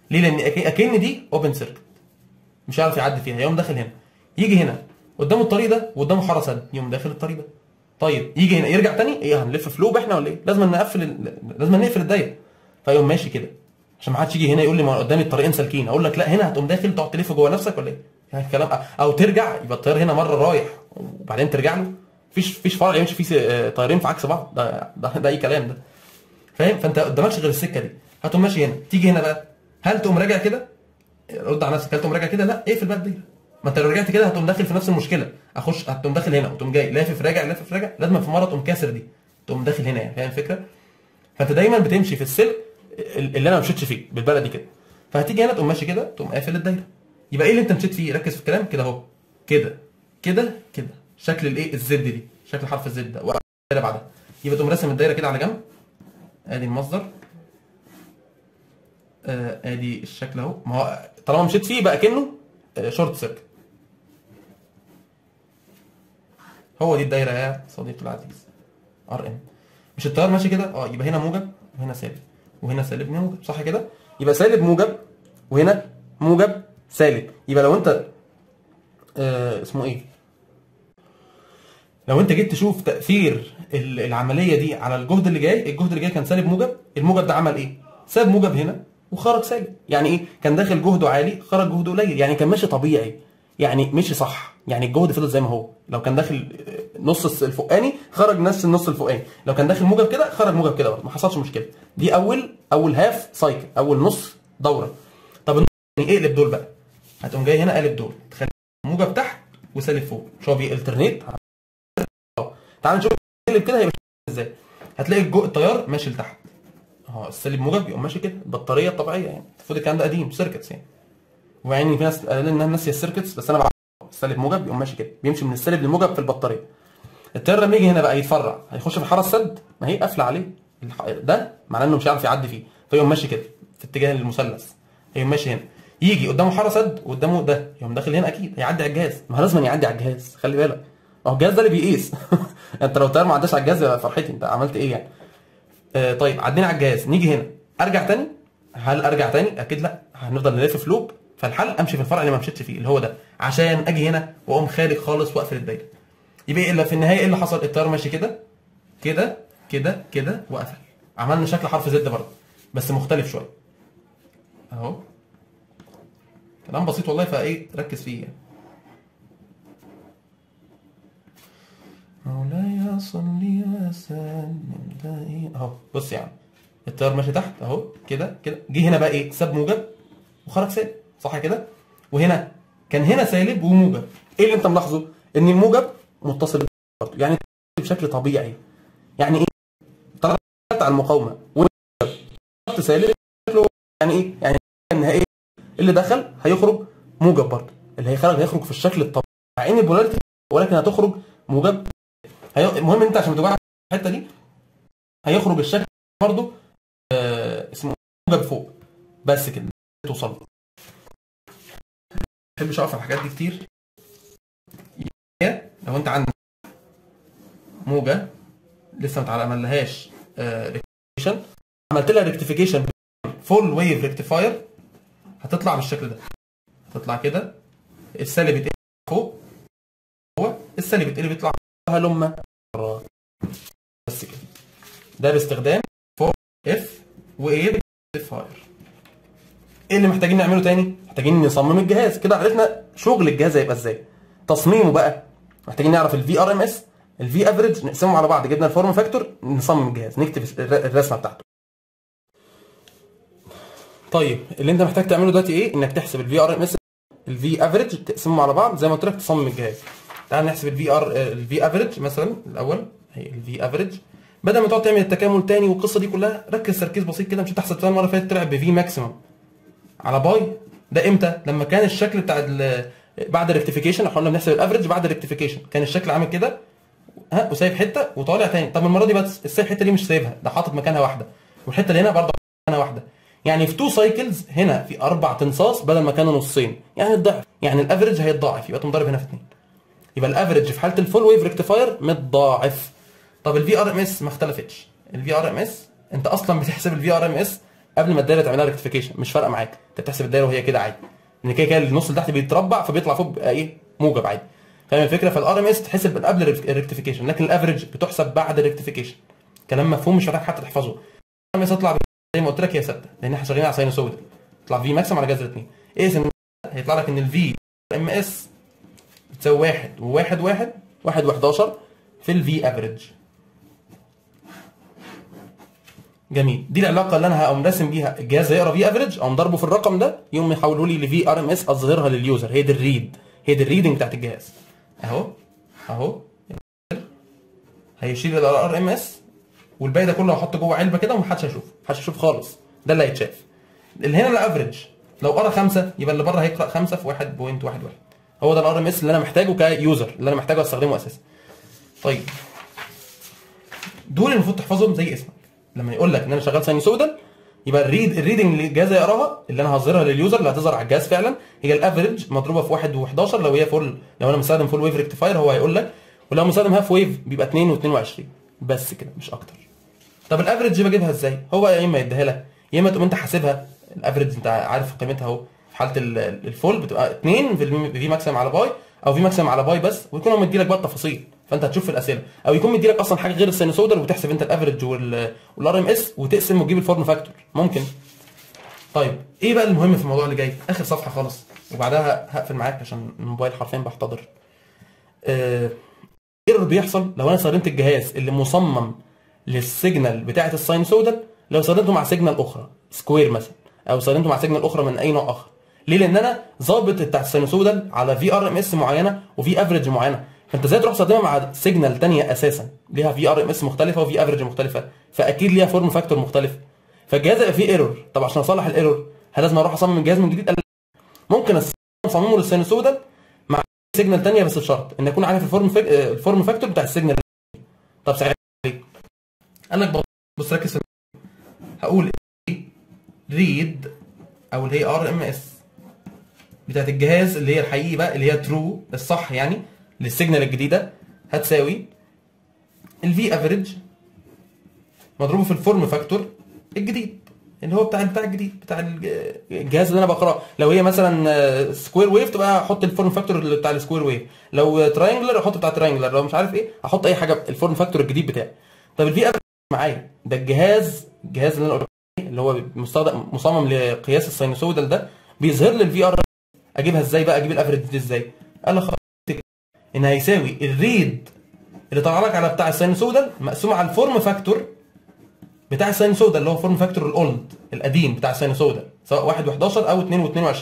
ليه لان أك- اكن دي اوبن سيركت مش هيعرف يعدي فيها يقوم داخل هنا يجي هنا قدامه الطريق ده وقدامه حاره سد يقوم داخل الطريق ده طيب يجي هنا يرجع تاني ايه هنلف في لوب احنا ولا ايه لازم نقفل ال... لازم نقفل الدايره فيقوم ماشي كده عشان ما حدش يجي هنا يقول لي ما قدامي الطريقين سالكين اقول لك لا هنا هتقوم داخل تقعد تلف جوه نفسك ولا ايه يعني كلام او ترجع يبقى الطيار هنا مره رايح وبعدين ترجع له مفيش مفيش فرع يمشي فيه س- آه، طيارين في عكس بعض ده ده, ده اي كلام ده فاهم فانت قدامكش غير السكه دي هتقوم ماشي هنا تيجي هنا بقى هل تقوم راجع كده رد على نفسك هل تقوم راجع كده لا اقفل بقى الدايره ما انت لو رجعت كده هتقوم داخل في نفس المشكله اخش هتقوم داخل هنا وتقوم جاي لافف راجع لافف راجع لازم في مره تقوم كاسر دي تقوم داخل هنا يعني فاهم الفكره فانت دايما بتمشي في السلك اللي انا ما مشيتش فيه بالبلدي كده فهتيجي هنا تقوم ماشي كده تقوم قافل الدايره يبقى ايه اللي انت مشيت فيه ركز في الكلام كده اهو كده كده كده شكل الايه الزد دي شكل حرف الزد ده وقف الدايره بعدها يبقى تقوم راسم الدايره كده على جنب ادي المصدر آه، ادي الشكل اهو ما هو طالما مشيت فيه يبقى كانه شورت سيركت هو دي الدايره يا صديقي العزيز ار ام مش التيار ماشي كده اه يبقى هنا موجب وهنا سالب وهنا سالب هنا موجب صح كده يبقى سالب موجب وهنا موجب سالب يبقى لو انت آه اسمه ايه لو انت جيت تشوف تاثير ال- العمليه دي على الجهد اللي جاي الجهد اللي جاي كان سالب موجب الموجب ده عمل ايه ساب موجب هنا وخرج سالب يعني ايه كان داخل جهده عالي خرج جهده قليل يعني كان ماشي طبيعي يعني مشي صح يعني الجهد فضل زي ما هو لو كان داخل آه، نص الفوقاني خرج نفس النص الفوقاني لو كان داخل موجب كده خرج موجب كده برضه ما حصلش مشكله دي اول اول هاف سايكل اول نص دوره طب النص التاني اقلب دول بقى هتقوم جاي هنا قالب دول تخلي موجب تحت وسالب فوق شو بيالترنيت تعال نشوف نقلب كده هيبقى شكله ازاي هتلاقي الجو التيار ماشي لتحت اه السالب موجب يقوم ماشي كده البطاريه الطبيعيه يعني المفروض الكلام ده قديم سيركتس يعني ويعني في ناس قال انها ناسيه السيركتس بس انا بعرف السالب موجب يقوم ماشي كده بيمشي من السالب للموجب في البطاريه التيار لما يجي هنا بقى يتفرع هيخش في الحاره السد ما هي قافله عليه الح- ده معناه انه مش هيعرف يعدي فيه فيقوم ماشي كده في اتجاه المثلث هيقوم ماشي هنا يجي قدامه حاره سد وقدامه ده يقوم داخل هنا اكيد هيعدي على الجهاز ما هو لازم يعدي على الجهاز خلي بالك ما هو الجهاز ده اللي بيقيس انت لو التيار ما عداش على الجهاز يبقى فرحتي انت عملت ايه يعني آه طيب عدينا على الجهاز نيجي هنا ارجع تاني هل ارجع تاني اكيد لا هنفضل نلف في لوب فالحل امشي في الفرع اللي ما مشيتش فيه اللي هو ده عشان اجي هنا واقوم خارج خالص واقفل الدايره يبقى ايه اللي في النهايه ايه اللي حصل التيار ماشي كده كده كده كده وقفل عملنا شكل حرف زد برضه بس مختلف شويه اهو كلام بسيط والله فايه ركز فيه يعني. مولاي صلي وسلم دائما اهو بص يا عم التيار ماشي تحت اهو كده كده جه هنا بقى ايه ساب موجب وخرج سالب صح كده وهنا كان هنا سالب وموجب ايه اللي انت ملاحظه ان الموجب متصل برضه يعني بشكل طبيعي يعني ايه طلعت على المقاومه والموجب سالب شكله يعني ايه يعني النهائي اللي دخل هيخرج موجب برضه اللي هيخرج هيخرج في الشكل الطبيعي مع ان البولاريتي ولكن هتخرج موجب هي... المهم انت عشان تبقى الحته دي هيخرج الشكل برضه آه اسمه موجب فوق بس كده توصل له. ما بحبش اقف على الحاجات دي كتير لو انت عندك موجه لسه ما عملهاش ريكتيفيكيشن عملت لها ريكتيفيكيشن فول ويف ريكتيفاير هتطلع بالشكل ده هتطلع كده السالب يتقلب فوق هو السالب يتقلب يطلع هلم بس كده ده باستخدام فور اف وايه ريكتيفاير ايه اللي محتاجين نعمله تاني محتاجين نصمم الجهاز كده عرفنا شغل الجهاز هيبقى ازاي تصميمه بقى محتاجين نعرف الفي ار ام اس الفي افريج نقسمهم على بعض جبنا الفورم فاكتور نصمم الجهاز نكتب الر- الرسمه بتاعته طيب اللي انت محتاج تعمله دلوقتي ايه انك تحسب الفي ار ام اس الفي افريج تقسمهم على بعض زي ما قلت لك تصمم الجهاز تعال نحسب الفي ار الفي افريج مثلا الاول هي الفي افريج بدل ما تقعد تعمل التكامل تاني والقصه دي كلها ركز تركيز بسيط كده مش انت حسبتها المره اللي فاتت طلع بفي ماكسيمم على باي ده امتى لما كان الشكل بتاع ال- بعد الريكتيفيكيشن احنا قلنا بنحسب الافريج بعد الريكتيفيكيشن كان الشكل عامل كده ها وسايب حته وطالع تاني طب المره دي بس السايب حته دي مش سايبها ده حاطط مكانها واحده والحته اللي هنا برضه مكانها واحده يعني في تو سايكلز هنا في اربع تنصاص بدل ما كانوا نصين يعني الضعف يعني الافريج هيتضاعف يبقى تقوم ضارب هنا في اثنين يبقى الافريج في حاله الفول ويف ريكتيفاير متضاعف طب الفي ار ام اس ما اختلفتش الفي ار ام اس انت اصلا بتحسب الفي ار ام اس قبل ما الدايره تعملها ريكتيفيكيشن مش فارقه معاك انت بتحسب الدايره وهي كده عادي ان كده كده النص اللي تحت بيتربع فبيطلع فوق بقى ايه موجب عادي فاهم الفكره فالار ام اس تحسب من قبل الريكتيفيكيشن لكن الافرج بتحسب بعد الريكتيفيكيشن كلام مفهوم مش محتاج حتى تحفظه الار ام اس تطلع زي ما قلت لك هي ثابته لان احنا شغالين على ساينوسويدال تطلع في ماكسيم على جذر 2 ايه هيطلع لك ان الفي ام اس بتساوي 1 و1 1 1 و11 في الفي افريج جميل دي العلاقه اللي انا هقوم راسم بيها الجهاز هيقرا في افريج اقوم ضربه في الرقم ده يقوم يحوله لي لفي ار ام اس اظهرها لليوزر هي دي الريد هي دي الريدنج بتاعت الجهاز اهو اهو هيشيل الار ام اس والباقي ده كله هحطه جوه علبه كده ومحدش هيشوف محدش هيشوف خالص ده اللي هيتشاف اللي هنا الافريج لو قرا خمسه يبقى اللي بره هيقرا خمسه في 1.11 هو ده الار ام اس اللي انا محتاجه كيوزر اللي انا محتاجه استخدمه اساسا طيب دول المفروض تحفظهم زي اسمك لما يقول لك ان انا شغال ساينوسويدال يبقى الريد الريدنج اللي الجهاز هيقراها اللي انا هظهرها لليوزر اللي هتظهر على الجهاز فعلا هي الافريج مضروبه في 1 و11 لو هي فول لو انا مستخدم فول ويف ريكتيفاير هو هيقول لك ولو مستخدم هاف ويف بيبقى 2 و22 بس كده مش اكتر طب الافريج بجيبها ازاي هو يا اما يديها لك يا اما تقوم انت حاسبها الافريج انت عارف قيمتها اهو في حاله الفول بتبقى 2 في في ماكسيم على باي او في ماكسيم على باي بس ويكون هو مديلك بقى التفاصيل فانت هتشوف في الاسئله او يكون مديلك اصلا حاجه غير السينوسودال وتحسب انت الافريج والار ام اس وتقسم وتجيب الفورم فاكتور ممكن طيب ايه بقى المهم في الموضوع اللي جاي اخر صفحه خالص وبعدها هقفل معاك عشان الموبايل حرفيا بحتضر آه ايرور بيحصل لو انا استخدمت الجهاز اللي مصمم للسيجنال بتاعه الساينوسودال لو استخدمته مع سيجنال اخرى سكوير مثلا او استخدمته مع سيجنال اخرى من اي نوع اخر ليه لان انا ظابط بتاع الساينوسودال على في ار ام اس معينه وفي افريج معينه فانت ازاي تروح تستخدمها مع سيجنال ثانيه اساسا ليها في ار ام اس مختلفه وفي افريج مختلفه فاكيد ليها فورم فاكتور مختلف فالجهاز يبقى فيه ايرور طب عشان اصلح الايرور هل لازم اروح اصمم الجهاز من جديد ممكن اصممه للساينوسودال مع سيجنال ثانيه بس بشرط ان اكون عارف الفورم فك... الفورم فاكتور بتاع السيجنال طب ساعتها ايه قال لك بص ركز في هقول ريد او اللي هي ار ام اس بتاعت الجهاز اللي هي الحقيقي بقى اللي هي ترو الصح يعني للسيجنال الجديده هتساوي الفي افريج مضروبه في الفورم فاكتور الجديد اللي هو بتاع بتاع الجديد بتاع الجهاز اللي انا بقراه لو هي مثلا سكوير ويف تبقى احط الفورم فاكتور اللي بتاع السكوير ويف لو تراينجلر احط بتاع تراينجلر لو مش عارف ايه احط اي حاجه الفورم فاكتور الجديد بتاعي طب الفي افريج معايا ده الجهاز الجهاز اللي انا اللي هو مستخدم مصمم لقياس الساينوسويدال ده بيظهر لي الفي ار اجيبها ازاي بقى اجيب الافريج دي ازاي قال لك ان هيساوي الريد اللي طلع لك على بتاع الساينوسودال مقسوم على الفورم فاكتور بتاع الساينوسودال اللي هو فورم فاكتور الاولد القديم بتاع الساينوسودال سواء 1 و11 او 2 و22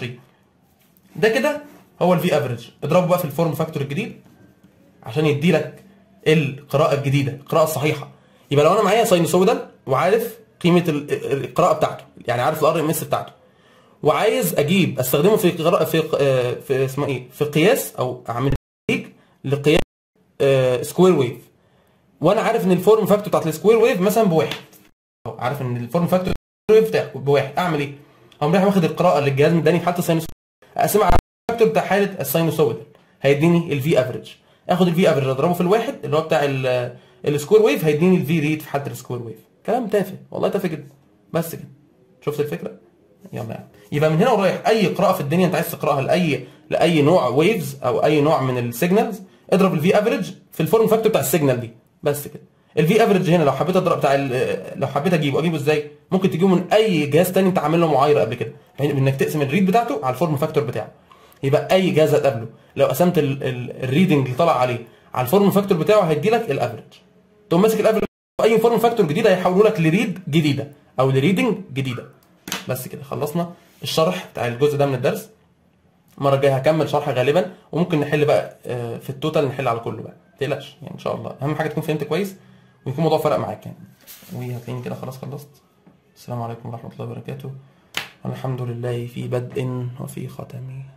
ده كده هو الفي افريج اضربه بقى في الفورم فاكتور الجديد عشان يدي لك القراءه الجديده القراءه الصحيحه يبقى لو انا معايا ساينوسودال وعارف قيمه القراءه بتاعته يعني عارف الار ام اس بتاعته وعايز اجيب استخدمه في قراءه في في اسمها ايه في قياس او اعمل لقياس سكوير ويف وانا عارف ان الفورم فاكتور بتاعت السكوير ويف مثلا بواحد عارف ان الفورم فاكتور ويف بتاعه بواحد اعمل ايه؟ اقوم رايح واخد القراءه اللي الجهاز مداني في حاله الساينوسويدال اقسمها على الفاكتور بتاع حاله الساينوسويدال هيديني الفي افريج اخد الفي افريج اضربه في الواحد اللي هو بتاع السكوير ويف هيديني الفي ريد في حاله السكوير ويف كلام تافه والله تافه جدا بس كده شفت الفكره؟ يلا يعني يبقى من هنا ورايح اي قراءه في الدنيا انت عايز تقراها لاي لاي نوع ويفز او اي نوع من السيجنالز اضرب الفي افريج في الفورم فاكتور بتاع السيجنال دي بس كده الفي افريج هنا لو حبيت اضرب بتاع لو حبيت اجيبه اجيبه ازاي ممكن تجيبه من اي جهاز تاني انت عامل له معايره قبل كده يعني انك تقسم الريد بتاعته على الفورم فاكتور بتاعه يبقى اي جهاز هتقابله لو قسمت الريدنج اللي طلع عليه على الفورم فاكتور بتاعه هيدي لك الافريج تقوم ماسك الافريج اي فورم فاكتور جديد هيحوله لك لريد جديده او لريدنج جديده بس كده خلصنا الشرح بتاع الجزء ده من الدرس المره الجايه هكمل شرح غالبا وممكن نحل بقى في التوتال نحل على كله بقى ما تقلقش يعني ان شاء الله اهم حاجه تكون فهمت كويس ويكون الموضوع فرق معاك يعني وهتلاقيني كده خلاص خلصت السلام عليكم ورحمه الله وبركاته والحمد لله في بدء وفي ختم